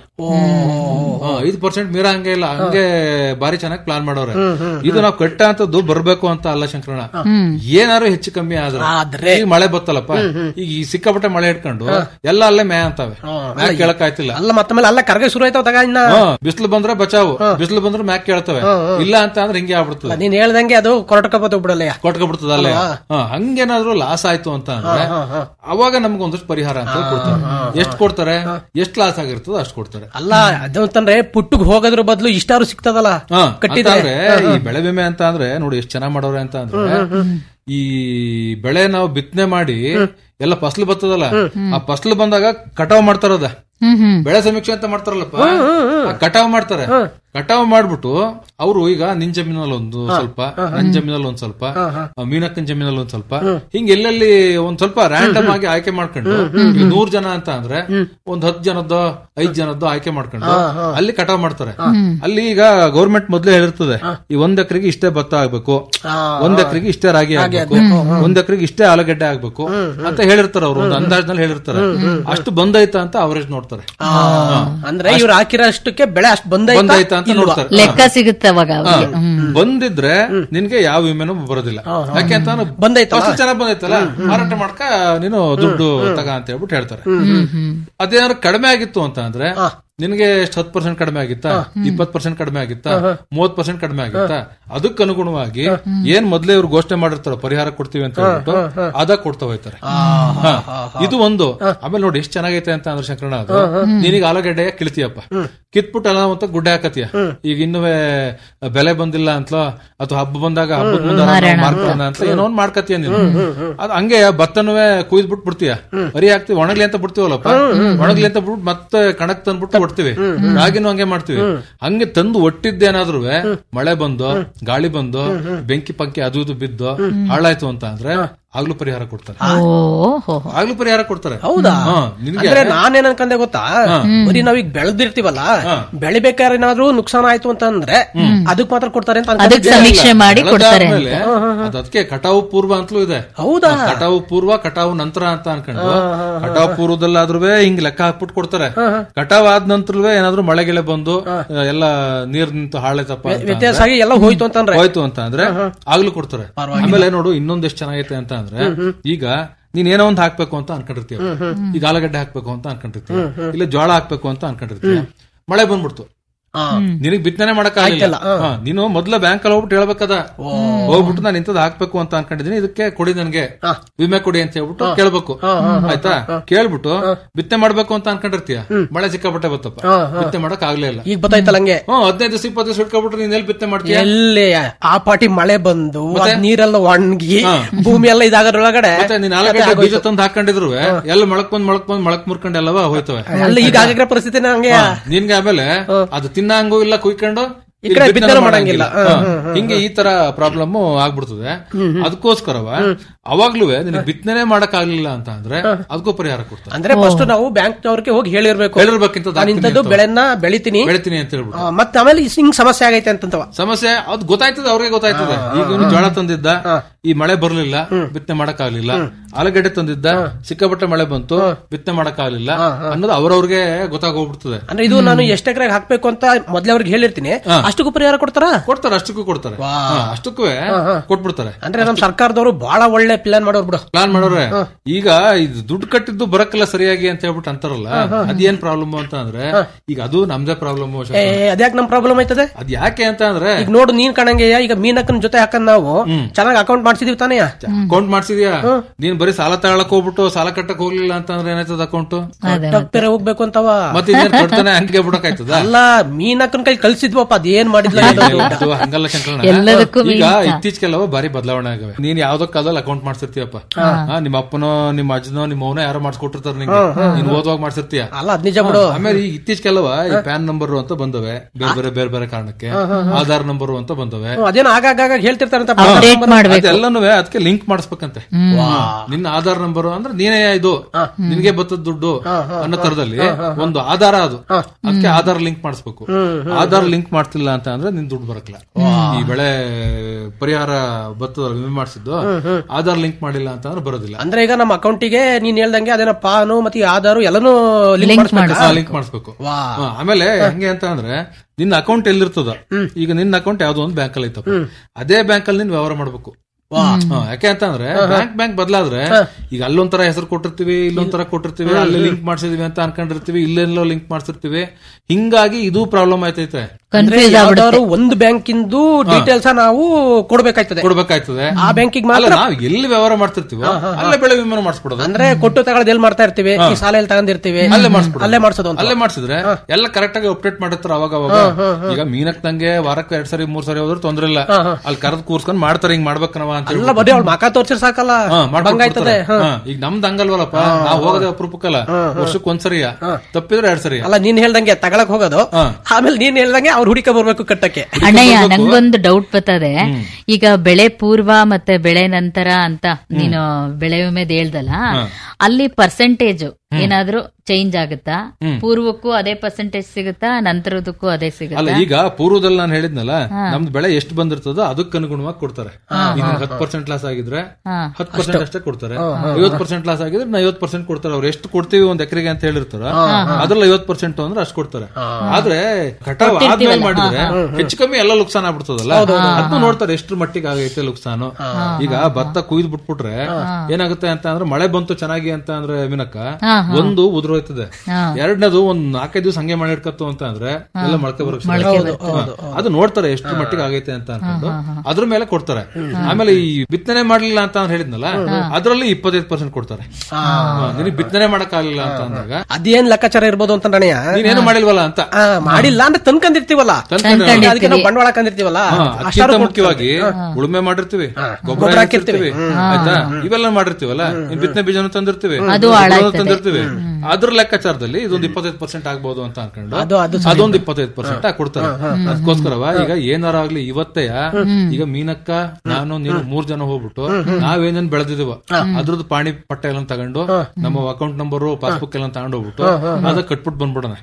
ಐದ್ ಪರ್ಸೆಂಟ್ ಮೀರ ಹಂಗೆ ಇಲ್ಲ ಹಂಗೆ ಬಾರಿ ಚೆನ್ನಾಗಿ ಪ್ಲಾನ್ ಮಾಡೋರೆ ಇದು ನಾವು ಕಟ್ಟ ಅಂತದ್ದು ಬರ್ಬೇಕು ಅಂತ ಅಲ್ಲ ಶಂಕರಣ ಏನಾರು ಹೆಚ್ಚು ಕಮ್ಮಿ ಆದ್ರೆ ಈಗ ಮಳೆ ಬತ್ತಲ್ಲಪ್ಪ ಈಗ ಈ ಸಿಕ್ಕಾಪಟ್ಟೆ ಮಳೆ ಇಟ್ಕೊಂಡು ಎಲ್ಲ ಅಲ್ಲೇ ಮೇ ಅಂತವೆ ಮ್ಯಾಕ್ ಕೇಳಕ್ ಆಯ್ತಿಲ್ಲ
ಅಲ್ಲ ಮತ್ತೆ ಅಲ್ಲ ಕರ್ಗೆ ಶುರು ಆಯ್ತಾವ ತಗ ಇನ್ನ
ಬಿಸಿಲು ಬಂದ್ರೆ ಬಚಾವು ಬಿಸಿಲು ಬಂದ್ರೆ ಮ್ಯಾಕ್ ಕೇಳ್ತವೆ ಇಲ್ಲ ಅಂತ ಅಂದ್ರೆ ಹಿಂಗೆ ಆಗ್ಬಿಡ್ತದೆ
ನೀನ್ ಹೇಳ್ದಂಗೆ ಅದು ಕೊರಟಕಬೋದು ಬಿಡಲ್ಲ
ಕೊಟ್ಕೊಬಿಡ್ತದ ಅಲ್ಲೇ ಹಾ, ಹಂಗೇನಾದ್ರೂ ಲಾಸ್ ಆಯ್ತು ಅಂತ ಅಂದ್ರೆ ಅವಾಗ ನಮ್ಗೆ ಒಂದಷ್ಟು ಪರಿಹಾರ ಅಂತ ಕೊಡ್ತಾರೆ ಎಷ್ಟು ಕೊಡ್ತಾರೆ ಎಷ್ಟು ಲಾಸ್ ಆಗಿರ್ತದೋ ಅಷ್ಟು ಕೊಡ್ತಾರೆ
ಅಲ್ಲ ಅದು ಅಂತಂದ್ರೆ ಪುಟ್ಟಗ್ ಹೋಗೋದ್ರ ಬದಲು ಇಷ್ಟಾರು ಸಿಗ್ತದಲ್ಲ
ಹಾ,
ಕಟ್ಟಿದ್ರೆ
ಅಂತಂದ್ರೆ ಈ ಬೆಳೆ ವಿಮೆ ಅಂತ ಅಂದ್ರೆ ನೋಡಿ ಎಷ್ಟು ಚೆನ್ನಾಗ್ ಮಾಡೋರೆ ಅಂತ ಅಂದ್ರೆ ಈ ಬೆಳೆ ನಾವು ಬಿತ್ತನೆ ಮಾಡಿ ಎಲ್ಲ ಫಸಲು ಬರ್ತದಲ್ಲ ಆ ಫಸಲು ಬಂದಾಗ ಕಟಾವ್ ಮಾಡ್ತಾರದ ಬೆಳೆ ಸಮೀಕ್ಷೆ ಅಂತ ಮಾಡ್ತಾರಲ್ಲಪ್ಪ ಆ ಕಟಾವ್ ಮಾಡ್ತಾರೆ ಕಟಾವ್ ಮಾಡ್ಬಿಟ್ಟು ಅವರು ಈಗ ನಿನ್ ಜಮೀನಲ್ಲಿ ಒಂದು ಸ್ವಲ್ಪ ನನ್ ಜಮೀನಲ್ಲಿ ಒಂದ್ ಸ್ವಲ್ಪ ಆ ಮೀನಕ್ಕನ್ ಜಮೀನಲ್ಲಿ ಒಂದ್ ಸ್ವಲ್ಪ ಹಿಂಗ್ ಎಲ್ಲೆಲ್ಲಿ ಒಂದ್ ಸ್ವಲ್ಪ ರ್ಯಾಂಡಮ್ ಆಗಿ ಆಯ್ಕೆ ಮಾಡ್ಕೊಂಡು ಈಗ ನೂರ್ ಜನ ಅಂತ ಅಂದ್ರೆ ಒಂದ್ ಹತ್ ಜನದ್ದು ಐದ್ ಜನದ್ದು ಆಯ್ಕೆ ಮಾಡ್ಕೊಂಡು ಅಲ್ಲಿ ಕಟಾವ್ ಮಾಡ್ತಾರೆ ಅಲ್ಲಿ ಈಗ ಗೌರ್ಮೆಂಟ್ ಮೊದ್ಲೇ ಹೇಳಿರ್ತದೆ ಈ ಒಂದ್ ಎಕರೆಗೆ ಇಷ್ಟೇ ಭತ್ತ ಆಗ್ಬೇಕು ಒಂದ್ ಎಕರೆಗೆ ಇಷ್ಟೇ ರಾಗಿ ಆಗ್ಬೇಕು ಒಂದ್ ಎಕರೆಗೆ ಇಷ್ಟೇ ಆಲೂಗಡ್ಡೆ ಆಗ್ಬೇಕು ಅಂತ ಹೇಳಿರ್ತಾರೆ ಅವ್ರು ಒಂದು ಅಂದಾಜ್ನಲ್ಲಿ ಹೇಳಿರ್ತಾರೆ ಅಷ್ಟು ಬಂದೈತಾ ಅಂತ ಅವರೇಜ್ ನೋಡ್ತಾರೆ
ಅಂದ್ರೆ ಇವ್ರು ಹಾಕಿರೋ ಅಷ್ಟಕ್ಕೆ ಬೆಳೆ ಅಷ್ಟು ಬಂದೈತಾ
ಬಂದೈತಾ ಅಂತ ನೋಡ್ತಾರೆ
ಲೆಕ್ಕ ಸಿಗುತ್ತೆ ಅವಾಗ
ಹಾ.
ಅವ್ರಿಗೆ. ಹ್ಮ್.
ಬಂದಿದ್ರೆ ನಿನ್ಗೆ ಯಾವ ವಿಮೆನೂ ಬರೋದಿಲ್ಲ ಯಾಕೆ ಅಂತ
ಬಂದೈತಲ್ಲ?
ಫಸ್ಟ್ ಚೆನ್ನಾಗ್ ಬಂದೈತಲ್ಲ ಮಾರಾಟ ಮಾಡ್ಕ ನೀನು ದುಡ್ಡು ತಗ ಅಂತ ಹೇಳ್ಬಿಟ್ಟು ಹೇಳ್ತಾರೆ ಅದೇನಾದ್ರು ಕಡಿಮೆ ಆಗಿತ್ತು ಅಂತ ಅಂದ್ರೆ ನಿನಗೆ ಎಷ್ಟು ಹತ್ತು ಪರ್ಸೆಂಟ್ ಕಡಿಮೆ ಆಗಿತ್ತಾ ಇಪ್ಪತ್ ಪರ್ಸೆಂಟ್ ಕಡಿಮೆ ಆಗಿತ್ತಾ ಮೂವತ್ ಪರ್ಸೆಂಟ್ ಕಡಿಮೆ ಆಗಿತ್ತಾ ಅದಕ್ಕೆ ಅನುಗುಣವಾಗಿ ಏನ್ ಮೊದ್ಲೇ ಇವ್ರು ಘೋಷಣೆ ಮಾಡಿರ್ತಾರ ಪರಿಹಾರ ಕೊಡ್ತೀವಿ ಅಂತ ಹೇಳ್ಬಿಟ್ಟು ಅದ ಕೊಡ್ತಾ ಹೋಯ್ತಾರೆ ಹಾ. ಇದು ಒಂದು ಆಮೇಲೆ ನೋಡಿ ಎಷ್ಟು ಚೆನ್ನಾಗೈತೆ ಅಂತ ಅಂದ್ರೆ ಶಂಕರಣ ಅದು ನೀನೀಗ ಆಲೂಗಡ್ಡೆ ಕಿಳ್ತೀಯಪ್ಪ ಕಿತ್ಬಿಟ್ಟು ಎಲ್ಲ ಅಂತ ಗುಡ್ಡೆ ಹಾಕತಿಯ ಈಗ ಇನ್ನುವೇ ಬೆಲೆ ಬಂದಿಲ್ಲ ಅಂತಲೋ ಅಥವಾ ಹಬ್ಬ ಬಂದಾಗ ಹಬ್ಬದ ಮುಂದೆ ಮಾರ್ಕೋಣ ಅಂತ ಏನೋ ಒಂದ್ ಮಾಡ್ಕತಿಯ ನೀನು ಅದು ಹಂಗೆ ಭತ್ತನುವೆ ಕುಯ್ದ್ ಬಿಟ್ಟು ಬಿಡ್ತೀಯ ಅರಿ ಹಾಕ್ತಿವಿ ಒಣಗ್ಲಿ ಅಂತ ಬಿಡ್ತೀವಲ್ಲಪ್ಪ ಒಣಗ್ಲಿ ಅಂತ ಬಿಟ್ಬಿಟ್ಟು ಮತ್ತೆ ಕಣಕ್ ತಂದ್ಬಿಟ್ಟು ಒಡ್ತೀವಿ ರಾಗಿನೂ ಹಂಗೆ ಮಾಡ್ತೀವಿ ಹಂಗೆ ತಂದು ಒಟ್ಟಿದ್ದೇನಾದ್ರೂ ಮಳೆ ಬಂದು ಗಾಳಿ ಬಂದು ಬೆಂಕಿ ಪಂಕಿ ಅದು ಇದು ಬಿದ್ದು ಹಾಳಾಯ್ತು ಅಂತ ಅಂದ್ರೆ ಆಗ್ಲೂ ಪರಿಹಾರ ಕೊಡ್ತಾರೆ
ಓಹೋ
ಆಗ್ಲೂ ಪರಿಹಾರ ಕೊಡ್ತಾರೆ
ಹೌದಾ
ಹಾ, ನಿನ್ಗೆ
ಅಂದ್ರೆ ನಾನೇನ್ ಅನ್ಕಂದೆ ಗೊತ್ತಾ ಬರೀ ನಾವೀಗ ಬೆಳೆದಿರ್ತೀವಲ್ಲ ಬೆಳಿಬೇಕಾದ್ರೆ ಏನಾದ್ರು ನುಕ್ಸಾನ ಆಯ್ತು ಅಂತ ಅಂದ್ರೆ ಅದಕ್ ಮಾತ್ರ ಕೊಡ್ತಾರೆ ಅಂತ
ಅದಕ್ಕೆ
ಅನ್ಕೊಂಡಿದ್ದೆ.
ಸಮೀಕ್ಷೆ ಮಾಡಿ ಕೊಡ್ತಾರೆ
ಬೆಳೆದಾದ್ಮೇಲೆ ಅದ್ ಅದಕ್ಕೆ ಕಟಾವು ಪೂರ್ವ ಅಂತಲೂ ಇದೆ
ಹೌದಾ
ಕಟಾವು ಪೂರ್ವ ಕಟಾವು ನಂತರ ಅಂತ ಅನ್ಕೊಂಡು ಕಟಾವು ಪೂರ್ವದಲ್ಲಾದ್ರೂ ಹಿಂಗ್ ಲೆಕ್ಕ ಹಾಕ್ಬಿಟ್ಟು ಕೊಡ್ತಾರೆ ಕಟಾವ್ ಆದ ನಂತರವೇ ಏನಾದ್ರು ಮಳೆ ಗಿಳೆ ಬಂದು ಎಲ್ಲ ನೀರ್ ನಿಂತು ಹಾಳೈತಪ್ಪ ಅಂತ ಅಂದ್ರೆ-
ವ್ಯತ್ಯಾಸ ಆಗಿ ಎಲ್ಲ ಹೋಯ್ತು ಅಂತಂದ್ರೆ
ಹೋಯ್ತು ಅಂತ ಅಂದ್ರೆ ಆಗ್ಲೂ ಕೊಡ್ತಾರೆ ಆಮೇಲೆ ನೋಡು ಇನ್ನೊಂದ್ ಎಷ್ಟು ಚೆನ್ನಾಗೈತೆ ಅಂತ ಅಂದ್ರೆ ಈಗ ನೀನ್ ಏನೋ ಒಂದ್ ಹಾಕ್ಬೇಕು ಅಂತ ಅನ್ಕೊಂಡಿರ್ತೀಯ ಈಗ ಆಲೂಗಡ್ಡೆ ಹಾಕ್ಬೇಕು ಅಂತ ಅನ್ಕೊಂಡಿರ್ತೀಯ ಇಲ್ಲ ಜೋಳ ಹಾಕ್ಬೇಕು ಅಂತ ಅನ್ಕೊಂಡಿರ್ತೀಯ ಮಳೆ ಬಂದ್ಬಿಡ್ತು ನಿನಗ್ ಬಿತ್ತನೆ ಮಾಡಕ್ ಆಗಿಲ್ಲ ನೀನು ಮೊದ್ಲ ಬ್ಯಾಂಕ್ ಅಲ್ಲಿ ಹೋಗ್ಬಿಟ್ಟು ಹೇಳ್ಬೇಕದ ಹೋಗ್ಬಿಟ್ಟು ನಾನು ಇಂಥದ್ದು ಹಾಕ್ಬೇಕು ಅಂತ ಅನ್ಕೊಂಡಿದೀನಿ ಇದಕ್ಕೆ ಕೊಡಿ ನನ್ಗೆ ವಿಮೆ ಕೊಡಿ ಅಂತ ಹೇಳ್ಬಿಟ್ಟು ಕೇಳ್ಬೇಕು ಆಯ್ತಾ ಕೇಳ್ಬಿಟ್ಟು ಬಿತ್ತನೆ ಮಾಡ್ಬೇಕು ಅಂತ ಅನ್ಕೊಂಡಿರ್ತೀಯ ಮಳೆ ಸಿಕ್ಕಾಪಟ್ಟೆ ಬತ್ತಪ್ಪ ಬಿತ್ತನೆ ಮಾಡಕ್ ಆಗ್ಲೇ ಇಲ್ಲ
ಈಗ ಬತ್ತಾಯ್ತಲ್ಲ ಹಂಗೆ
ಹ್ಮ್ ಹದಿನೈದು ದಿವಸ ಇಪ್ಪತ್ತು ದಿವಸ ಇಟ್ಕೊಬಿಟ್ರೆ ನೀನ್ ಎಲ್ಲಿ ಬಿತ್ತನೆ ಮಾಡ್ತೀಯ
ಎಲ್ಲಿ ಆ ಪಾಟಿ ಮಳೆ ಬಂದು ಅದ್ ನೀರೆಲ್ಲ ಒಣಗಿ
ಹಾ.
ಭೂಮಿ ಎಲ್ಲ ಇದಾಗೋದ್ರೊಳಗಡೆ
ಮತ್ತೆ ನೀನ್ ಆಲೂಗಡ್ಡೆ ಬೀಜ ತಂದು ಹಾಕೊಂಡಿದ್ರು ಎಲ್ಲ ಮೊಳಕ್ ಬಂದ್ ಮೊಳಕ್ ಬಂದ್ ಮೊಳಕ್ ಮುರ್ಕೊಂಡ್ ಎಲ್ಲವ ಹೋಯ್ತವೆ
ಅಲ್ಲ ಈಗ ಆಗಿರೋ ಪರಿಸ್ಥಿತಿ ಹಂಗೆ
ಹಾ, ನಿನ್ಗೆ ಆಮೇಲೆ ಅದು ತಿನ್ನಂಗೂ ಇಲ್ಲ ಕುಯ್ಕೊಂಡು
ಈ ಕಡೆ
ಇಲ್ಲಿ
ಬಿತ್ತನೆ
ಬಿತ್ತನೆ
ಮಾಡಂಗಿಲ್ಲ.
ಮಾಡಂಗಿಲ್ಲ. ಹಾ, ಹಿಂಗೆ ಈ ತರ ಪ್ರಾಬ್ಲಮ್ ಆಗ್ಬಿಡ್ತದೆ ಅದಕ್ಕೋಸ್ಕರವ ಅವಾಗ್ಲೂ ನಿನಗೆ ಬಿತ್ತನೆ ಮಾಡಕ್ ಆಗ್ಲಿಲ್ಲ ಅಂತ ಅಂದ್ರೆ ಅದಕ್ಕೂ ಪರಿಹಾರ ಕೊಡ್ತಾರೆ
ಅಂದ್ರೆ ಫಸ್ಟ್ ನಾವು ಬ್ಯಾಂಕ್ ಅವ್ರಿಗೆ ಹೋಗಿ ಹೇಳಿರ್ಬೇಕು
ಹೇಳಿರ್ಬೇಕಿಂತ
ನಾನು ಇಂಥದ್ದು ಬೆಳೆನ ಬೆಳಿತೀನಿ
ಬೆಳಿತೀನಿ ಅಂತ ಹೇಳ್ಬಿಟ್ಟು
ಆ, ಮತ್ತೆ ಆಮೇಲೆ ಹಿಂಗ್ ಸಮಸ್ಯೆ ಆಗೈತೆ ಅಂತಂತವ
ಸಮಸ್ಯೆ ಅದು ಗೊತ್ತಾಯ್ತದ ಅವ್ರಿಗೆ ಗೊತ್ತಾಯ್ತದೆ ಈಗ ಇವ್ನು ಜೋಳ ತಂದಿದ್ದ ಈ ಮಳೆ ಬರ್ಲಿಲ್ಲ ಬಿತ್ತನೆ ಮಾಡಕ್ ಆಗ್ಲಿಲ್ಲ ಆಲೂಗಡ್ಡೆ ತಂದಿದ್ದ ಸಿಕ್ಕಾಪಟ್ಟೆ ಮಳೆ ಬಂತು ಬಿತ್ತನೆ ಮಾಡಕ್ ಆಗ್ಲಿಲ್ಲ ಅನ್ನೋದು ಅವ್ರವ್ರಿಗೆ ಗೊತ್ತಾಗೋಗ್ಬಿಡ್ತದೆ
ಅಂದ್ರೆ ಇದು ನಾನು ಎಷ್ಟು ಎಕರೆಗೆ ಹಾಕ್ಬೇಕು ಅಂತ ಮೊದ್ಲೇ ಅವ್ರಿಗೆ ಹೇಳಿರ್ತೀನಿ ಅಷ್ಟಕ್ಕೂ ಪರಿಹಾರ ಕೊಡ್ತಾರ
ಕೊಡ್ತಾರೆ ಅಷ್ಟಕ್ಕೂ ಕೊಡ್ತಾರೆ ಹಾ, ಅಷ್ಟಕ್ಕೂ ಕೊಟ್ಬಿಡ್ತಾರೆ
ಅಂದ್ರೆ ನಮ್ ಸರ್ಕಾರದವರು ಬಹಳ ಒಳ್ಳೆ ಪ್ಲಾನ್ ಮಾಡೋರ್ ಬಿಡು
ಪ್ಲಾನ್ ಮಾಡೋರೆ ಈಗ ಇದು ದುಡ್ಡು ಕಟ್ಟಿದ್ದು ಬರಕ್ಕಿಲ್ಲ ಸರಿಯಾಗಿ ಅಂತ ಹೇಳ್ಬಿಟ್ಟು ಅಂತಾರಲ್ಲ ಅದೇನ್ ಪ್ರಾಬ್ಲಮ್ ಅಂತ ಅಂದ್ರೆ ಈಗ ಅದು ನಮ್ದೇ ಪ್ರಾಬ್ಲಮ್
ಏ ಅದ್ಯಾಕ್ ನಮ್ ಪ್ರಾಬ್ಲಮ್ ಆಯ್ತದೆ
ಅದ್ ಯಾಕೆ ಅಂತ ಅಂದ್ರೆ
ಈಗ ನೋಡು ನೀನ್ ಕಣಂಗೆ ಈಗ ಮೀನಕ್ಕನ ಜೊತೆ ಹಾಕಂದ್ ನಾವು ಚೆನ್ನಾಗಿ ಅಕೌಂಟ್ ಮಾಡ್ಸಿದೀವಿ ತಾನೇ
ಅಕೌಂಟ್ ಮಾಡ್ಸಿದ್ಯಾ ನೀನ್ ಬರೀ ಸಾಲ ತಗೊಳಕ್ ಹೋಗ್ಬಿಟ್ಟು ಸಾಲ ಕಟ್ಟಕ್ ಹೋಗ್ಲಿಲ್ಲ ಅಂತ ಅಂದ್ರೆ ಏನಾಯ್ತದ ಅಕೌಂಟ್
ಬೇರೆ ಹೋಗ್ಬೇಕು ಅಂತವ
ಮತ್ತೆ ಇನ್ನೇನ್ ಕಟ್ತಾನೆ ಹಂಗೆ ಬಿಡಕ್ ಆಯ್ತದ
ಅಲ್ಲ ಮೀನಕ್ಕನ ಕೈ ಕಳ್ಸಿದ್ವಪ್ಪ ಅದೇನು ಏನ್ ಮಾಡಿದ್ಲ ಏನೋ ದುಡ್ಡು.
ಅದು ಹಂಗಲ್ಲ ಶಂಕರಣ್ಣ
ಎಲ್ಲದಕ್ಕೂ
ಈಗ
ಮೀರಿಸ.
ಇತ್ತೀಚೆಗೆಲ್ಲವ ಬಾರಿ ಬದಲಾವಣೆ ಆಗವೆ ನೀನ್ ಯಾವ್ದೋ ಕಾಲದಲ್ಲಿ ಅಕೌಂಟ್ ಮಾಡ್ಸಿರ್ತೀಯಪ್ಪ ಹಾ, ನಿಮ್ಮ ಅಪ್ಪನೋ ನಿಮ್ಮ ಅಜ್ಜನೋ ನಿಮ್ಮ ಅವನೋ ಯಾರೋ ಮಾಡಿಸ್ಕೊಟ್ಟಿರ್ತಾರ ನಿಂಗೆ ನೀನ್ ಓದುವಾಗ ಮಾಡ್ಸಿರ್ತೀಯ
ಅಲ್ಲ ಅದ್ ನಿಜ ಬಿಡು
ಆಮೇಲೆ ಈಗ ಇತ್ತೀಚೆಗೆಲ್ಲವ ಈ ಪ್ಯಾನ್ ನಂಬರ್ ಅಂತ ಬಂದವೆ ಬೇರೆ ಬೇರೆ ಬೇರೆ ಬೇರೆ ಕಾರಣಕ್ಕೆ ಆಧಾರ್ ನಂಬರ್ ಅಂತ ಬಂದವೆ
ಹ್ಮ್, ಅದೇನೋ ಆಗಾಗ ಹೇಳ್ತಿರ್ತಾರಂತ
ಅಪ್ಡೇಟ್ ಮಾಡ್ಬೇಕು
ಅದೆಲ್ಲನೂ ಅದಕ್ಕೆ ಲಿಂಕ್ ಮಾಡಿಸ್ಬೇಕಂತೆ ನಿನ್ನ ಆಧಾರ್ ನಂಬರ್ ಅಂದ್ರೆ ನೀನೇ ಇದು ನಿನಗೆ ಬರ್ತದ ದುಡ್ಡು ಅನ್ನೋ ತರದಲ್ಲಿ ಒಂದು ಆಧಾರ ಅದು ಅದಕ್ಕೆ ಆಧಾರ್ ಲಿಂಕ್ ಮಾಡಿಸ್ಬೇಕು ಆಧಾರ್ ಲಿಂಕ್ ಮಾಡ್ತಿಲ್ಲ ಅಂತ ಅಂದ್ರೆ ನಿನ್ ದುಡ್ಡು ಬರಕ್ಲ ಈ ಬೆಳೆ ಪರಿಹಾರ ಬರ್ತದ ವಿಮೆ ಮಾಡಿಸಿದ್ದು ಆಧಾರ್ ಲಿಂಕ್ ಮಾಡಿಲ್ಲ ಅಂತ ಅಂದ್ರೆ ಬರೋದಿಲ್ಲ
ಅಂದ್ರೆ ಈಗ ನಮ್ಮ ಅಕೌಂಟಿಗೆ ನೀನ್ ಹೇಳ್ದಂಗೆ ಅದೇನೋ ಪಾನು ಮತ್ತೆ ಈ ಆಧಾರು ಎಲ್ಲಾನು ಲಿಂಕ್
ಲಿಂಕ್ ಮಾಡಿಸ್ಬೇಕು ಹಾ, ಆಮೇಲೆ ಹೆಂಗೆ ಅಂತ ಅಂದ್ರೆ ನಿನ್ನ ಅಕೌಂಟ್ ಎಲ್ಲಿರ್ತದ ಈಗ ನಿನ್ನ ಅಕೌಂಟ್ ಯಾವ್ದೋ ಒಂದು ಬ್ಯಾಂಕ್ ಅಲ್ಲಿ ಐತಪ್ಪ ಅದೇ ಬ್ಯಾಂಕ್ ಅಲ್ಲಿ ನೀನ್ ವ್ಯವಹಾರ ಮಾಡ್ಬೇಕು ಹಾ, ಯಾಕೆ ಅಂತಂದ್ರೆ ಬ್ಯಾಂಕ್ ಬ್ಯಾಂಕ್ ಬದಲಾದ್ರೆ ಈಗ ಅಲ್ಲೊಂಥರ ಹೆಸರು ಕೊಟ್ಟಿರ್ತೀವಿ ಇಲ್ಲೊಂಥರ ಕೊಟ್ಟಿರ್ತೀವಿ ಅಲ್ಲಿ ಲಿಂಕ್ ಮಾಡ್ಸಿದೀವಿ ಅಂತ ಅನ್ಕೊಂಡಿರ್ತೀವಿ ಇಲ್ಲೆಲ್ಲೋ ಲಿಂಕ್ ಮಾಡ್ಸಿರ್ತೀವಿ ಹಿಂಗಾಗಿ ಇದು ಪ್ರಾಬ್ಲಮ್ ಆಯ್ತೈತೆ
ಅಂದ್ರೆ
ಕನ್ಫ್ಯೂಸ್
ಯಾವ್ದಾದ್ರು
ಆಗ್ಬಿಡುತ್ತೆ
ಒಂದು ಬ್ಯಾಂಕಿಂದು ಡೀಟೇಲ್ಸ್ ನಾವು ಕೊಡ್ಬೇಕಾಯ್ತದೆ
ಕೊಡ್ಬೇಕಾಯ್ತದೆ
ಆ ಬ್ಯಾಂಕಿಗೆ
ಅಲ್ಲ
ಮಾತ್ರ
ನಾವ್ ಎಲ್ಲಿ ವ್ಯವಹಾರ ಮಾಡ್ತಿರ್ತೀವೋ ಅಲ್ಲೇ ಬೆಳೆ ವಿಮೆ ಮಾಡಿಸ್ಬಿಡೋದು
ಅಂದ್ರೆ ಕೊಟ್ಟು ತಗೊಳ್ಳೋದು ಎಲ್ಲಿ ಮಾಡ್ತಾ ಇರ್ತೀವಿ ಈ ಸಾಲ ಎಲ್ಲಿ ತಗೊಂಡಿರ್ತೀವಿ
ಅಲ್ಲೇ ಮಾಡಿಸ್ಬಿಡೋದು
ಅಲ್ಲೇ ಮಾಡ್ಸೋದು ಅಂತ
ಅಲ್ಲೇ ಮಾಡಿಸಿದ್ರೆ ಎಲ್ಲ ಕರೆಕ್ಟ್ ಆಗಿ ಅಪ್ಡೇಟ್ ಮಾಡಿರ್ತಾರ ಅವಾಗ ಅವಾಗ ಈಗ ಮೀನಕ್ ನಂಗೆ ವಾರಕ್ಕೆ ಎರಡ್ ಸರಿ ಮೂರ್ ಸರಿ ಹೋದ್ರೆ ತೊಂದ್ರೆ ಇಲ್ಲ ಅಲ್ಲಿ ಕರೆದ್ ಕೂರ್ಸ್ಕೊಂಡ್ ಮಾಡ್ತಾರೆ ಹಿಂಗ್ ಮಾಡ್ಬೇಕನವ ಅಂತ
ಎಲ್ಲ ಬರೀ ಅವ್ಳ ಮಕ ತೋರ್ಸಿರ್ ಸಾಕಲ್ಲ
ಹಾ, ಮಾಡ್ಕೊಟ್
ಬಂಗಾಯ್ತದೆ
ಬಿಡ್ತಾರೆ. ಹಾ, ಈಗ ನಮ್ದು ಹಂಗಲ್ವಲ್ಲಪ್ಪ ನಾವ್ ಹೋಗೋದೇ ಅಪರೂಪಕ್ಕಲ್ಲ ವರ್ಷಕ್ಕೆ ಒಂದ್ಸರಿಯ ತಪ್ಪಿದ್ರೆ ಎರಡ್ ಸರಿ
ಅಲ್ಲ ನೀನ್ ಹೇಳ್ದಂಗೆ ತಗೊಳಕ್ ಹೋಗೋದು
ಹಾ.
ಆಮೇಲೆ ನೀನ್ ಹೇಳ್ದಂಗೆ ಅವ್ರು ಹುಡುಕ ಬರ್ಬೇಕು ಕಟ್ಟಕ್ಕೆ
ಅಣ್ಣಯ್ಯ ನಂಗೊಂದು ಡೌಟ್ ಬರ್ತದೆ ಈಗ ಬೆಳೆ ಪೂರ್ವ ಮತ್ತೆ ಬೆಳೆ ನಂತರ ಅಂತ ನೀನು ಬೆಳೆ ವಿಮೆದ್ ಹೇಳ್ದಲ್ಲ ಅಲ್ಲಿ ಪರ್ಸೆಂಟೇಜ್ ಏನಾದ್ರೂ ಚೇಂಜ್ ಆಗುತ್ತಾ ಪೂರ್ವಕ್ಕೂ ಅದೇ ಪರ್ಸೆಂಟೇಜ್ ಸಿಗುತ್ತಾ ನಂತರದಕ್ಕೂ ಅದೇ
ಅಲ್ಲ
ಸಿಗುತ್ತಾ
ಈಗ ಪೂರ್ವದಲ್ಲಿ ನಾನು ಹೇಳಿದ್ನಲ್ಲ ನಮ್ದು ಬೆಳೆ ಎಷ್ಟು ಬಂದಿರ್ತದೋ ಅದಕ್ಕೆ ಅನುಗುಣವಾಗಿ ಕೊಡ್ತಾರೆ ಈಗ ಹತ್ತು ಪರ್ಸೆಂಟ್ ಲಾಸ್ ಆಗಿದ್ರೆ ಹತ್ತು ಪರ್ಸೆಂಟ್ ಅಷ್ಟೇ ಕೊಡ್ತಾರೆ ಐವತ್ ಪರ್ಸೆಂಟ್ ಲಾಸ್ ಆಗಿದ್ರೆ ಐವತ್ ಪರ್ಸೆಂಟ್ ಕೊಡ್ತಾರೆ ಅವ್ರು ಎಷ್ಟು ಕೊಡ್ತೀವಿ ಒಂದ್ ಎಕರೆಗೆ ಅಂತ ಹೇಳಿರ್ತಾರ ಅದ್ರಲ್ಲಿ ಐವತ್ ಪರ್ಸೆಂಟ್ ಅಂದ್ರೆ ಅಷ್ಟು ಕೊಡ್ತಾರೆ ಆದ್ರೆ ಕಟಾವ್ ಆದ್ಮೇಲೆ ಮಾಡಿದ್ರೆ ಹೆಚ್ಚು ಕಮ್ಮಿ ಎಲ್ಲ ಲುಕ್ಸಾನ್ ಆಗ್ಬಿಡ್ತದಲ್ಲ ಅದನ್ನ ನೋಡ್ತಾರೆ ಎಷ್ಟು ಮಟ್ಟಿಗೆ ಆಗೈತೆ ಲುಕ್ಸಾನು ಈಗ ಭತ್ತ ಕುಯ್ದು ಬಿಟ್ಬಿಟ್ರೆ ಏನಾಗುತ್ತೆ ಅಂತ ಅಂದ್ರೆ ಮಳೆ ಬಂತು ಚೆನ್ನಾಗಿ ಅಂತ ಅಂದ್ರೆ ಮಿನಕ್ಕ ಒಂದು ಉದುರೋಯ್ತದೆ ಎರಡನೇದು ಒಂದ್ ನಾಲ್ಕೈದು ದಿವಸ ಹಂಗೆ ಮಾಡಿ ಇಟ್ಕತ್ತು ಅಂತ ಅಂದ್ರೆ ಎಲ್ಲ ಮೊಳಕೆ ಬರೋಕ್ ಶುರು ಆಗುತ್ತೆ. ಹಾ. ಅದು ನೋಡ್ತಾರೆ ಎಷ್ಟು ಮಟ್ಟಿಗೆ ಆಗೈತೆ ಅಂತ ಅನ್ಕೊಂಡು ಅದ್ರ ಮೇಲೆ ಕೊಡ್ತಾರೆ ಆಮೇಲೆ ಈ ಬಿತ್ತನೆ ಮಾಡ್ಲಿಲ್ಲ ಅಂತ ಅವ್ನು ಹೇಳಿದ್ನಲ್ಲ ಅದ್ರಲ್ಲಿ ಇಪ್ಪತ್ತೈದು ಪರ್ಸೆಂಟ್ ಕೊಡ್ತಾರೆ ಹಾ, ನಿನಗೆ ಬಿತ್ತನೆ ಮಾಡಕ್ ಆಗ್ಲಿಲ್ಲ ಅಂತ ಅಂದಾಗ
ಅದೇನ್ ಲೆಕ್ಕಾಚಾರ ಇರ್ಬೋದು ಅಂತ ನನಯ
ನೀನೇನು ಮಾಡಿಲ್ವಲ್ಲ ಅಂತ
ಮಾಡಿಲ್ಲ ಅಂದ್ರೆ ತಂದ್ಕೊಂಡಿರ್ತೀವಲ್ಲ
ತಂದ್ಕೊಂಡಿರ್ತೀವಿ.
ಅದಕ್ಕೆ ನಾವು ಬಂಡವಾಳ ಕಂದಿರ್ತೀವಲ್ಲ
ಹಾ,
ಅಷ್ಟಾರು
ಅದಕ್ಕಿಂತ
ಕೊಡ್ತೀವಿ.
ಮುಖ್ಯವಾಗಿ ಉಳುಮೆ ಮಾಡಿರ್ತೀವಿ ಗೊಬ್ಬರ
ಗೊಬ್ಬರ
ಹಾಕಿರ್ತೀವಿ ಆಯ್ತಾ ಇವೆಲ್ಲ ಮಾಡಿರ್ತೀವಲ್ಲ ಇನ್ ಬಿತ್ತನೆ ಬೀಜನ ತಂದಿರ್ತೀವಿ
ಅದು
ಗೊಬ್ಬರನೂ
ಹಾಳಾಗ್ತದೆ.
ತಂದಿರ್ತೀವಿ ಅದ್ರ ಲೆಕ್ಕಾಚಾರದಲ್ಲಿ ಇದೊಂದು ಇಪ್ಪತ್ತೈದು ಪರ್ಸೆಂಟ್ ಆಗ್ಬೋದು ಅಂತ ಅನ್ಕೊಂಡು
ಅದು- ಅದು
ಅದೊಂದು ಇಪ್ಪತ್ತೈದು ಪರ್ಸೆಂಟ್ ಕೊಡ್ತಾರೆ ಅದಕ್ಕೋಸ್ಕರವ ಈಗ ಏನಾರ ಆಗ್ಲಿ ಇವತ್ತೇ ಈಗ ಮೀನಕ್ಕ ನಾನು ನೀವು ಮೂರ್ ಜನ ಹೋಗ್ಬಿಟ್ಟು ನಾವೇನೇನ್ ಬೆಳೆದಿದೀವ ಅದ್ರದ್ದು ಪಾಣಿ ಪಟ್ಟ ಎಲ್ಲ ತಗೊಂಡು ನಮ್ಮ ಅಕೌಂಟ್ ನಂಬರ್ ಪಾಸ್ಬುಕ್ ಎಲ್ಲ ತಗೊಂಡು ಹೋಗ್ಬಿಟ್ಟು ಅದ ಕಟ್ಬಿಟ್ಟು ಬಂದ್ಬಿಡೋಣ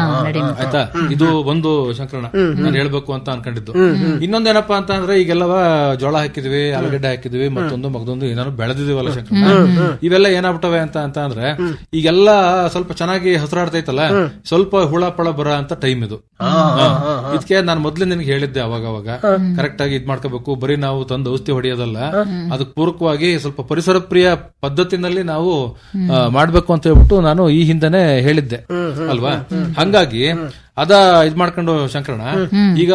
ಆಯ್ತಾ ಇದು ಒಂದು ಶಂಕರಣ ನಾನು ಹೇಳ್ಬೇಕು ಅಂತ ಅನ್ಕೊಂಡಿದ್ದು ಇನ್ನೊಂದೇನಪ್ಪಾ ಅಂತ ಅಂದ್ರೆ ಈಗೆಲ್ಲವ ಜೋಳ ಹಾಕಿದ್ವಿ ಆಲೂಗಡ್ಡೆ ಹಾಕಿದ್ವಿ ಮತ್ತೊಂದು ಮಗದೊಂದು ಏನಾದ್ರು ಬೆಳೆದಿದೀವಲ್ಲ ಶಂಕರಣ ಇವೆಲ್ಲ ಏನಾಗ್ಬಿಟ್ಟವೆ ಅಂತ ಅಂತ ಅಂದ್ರೆ ಈಗೆಲ್ಲ ಸ್ವಲ್ಪ ಚೆನ್ನಾಗಿ ಹಸಿರಾಡ್ತೈತಲ್ಲ ಸ್ವಲ್ಪ ಹುಳ ಪಳ ಬರ ಅಂತ ಟೈಮ್ ಇದು ಇದಕ್ಕೆ ನಾನು ಮೊದ್ಲೇ ನಿನ್ಗೆ ಹೇಳಿದ್ದೆ ಅವಾಗ ಅವಾಗ ಕರೆಕ್ಟ್ ಆಗಿ ಇದ್ ಮಾಡ್ಕೋಬೇಕು ಬರೀ ನಾವು ತಂದು ಔಷಧಿ ಹೊಡೆಯೋದಲ್ಲ ಅದಕ್ಕೆ ಪೂರಕವಾಗಿ ಸ್ವಲ್ಪ ಪರಿಸರ ಪ್ರಿಯ ಪದ್ಧತಿನಲ್ಲಿ ನಾವು ಆ, ಮಾಡ್ಬೇಕು ಅಂತ ಹೇಳ್ಬಿಟ್ಟು ನಾನು ಈ ಹಿಂದೆನೆ ಹೇಳಿದ್ದೆ ಅಲ್ವಾ ಹಂಗಾಗಿ ಅದ ಇದ್ ಮಾಡ್ಕೊಂಡು ಶಂಕರಣ ಈಗ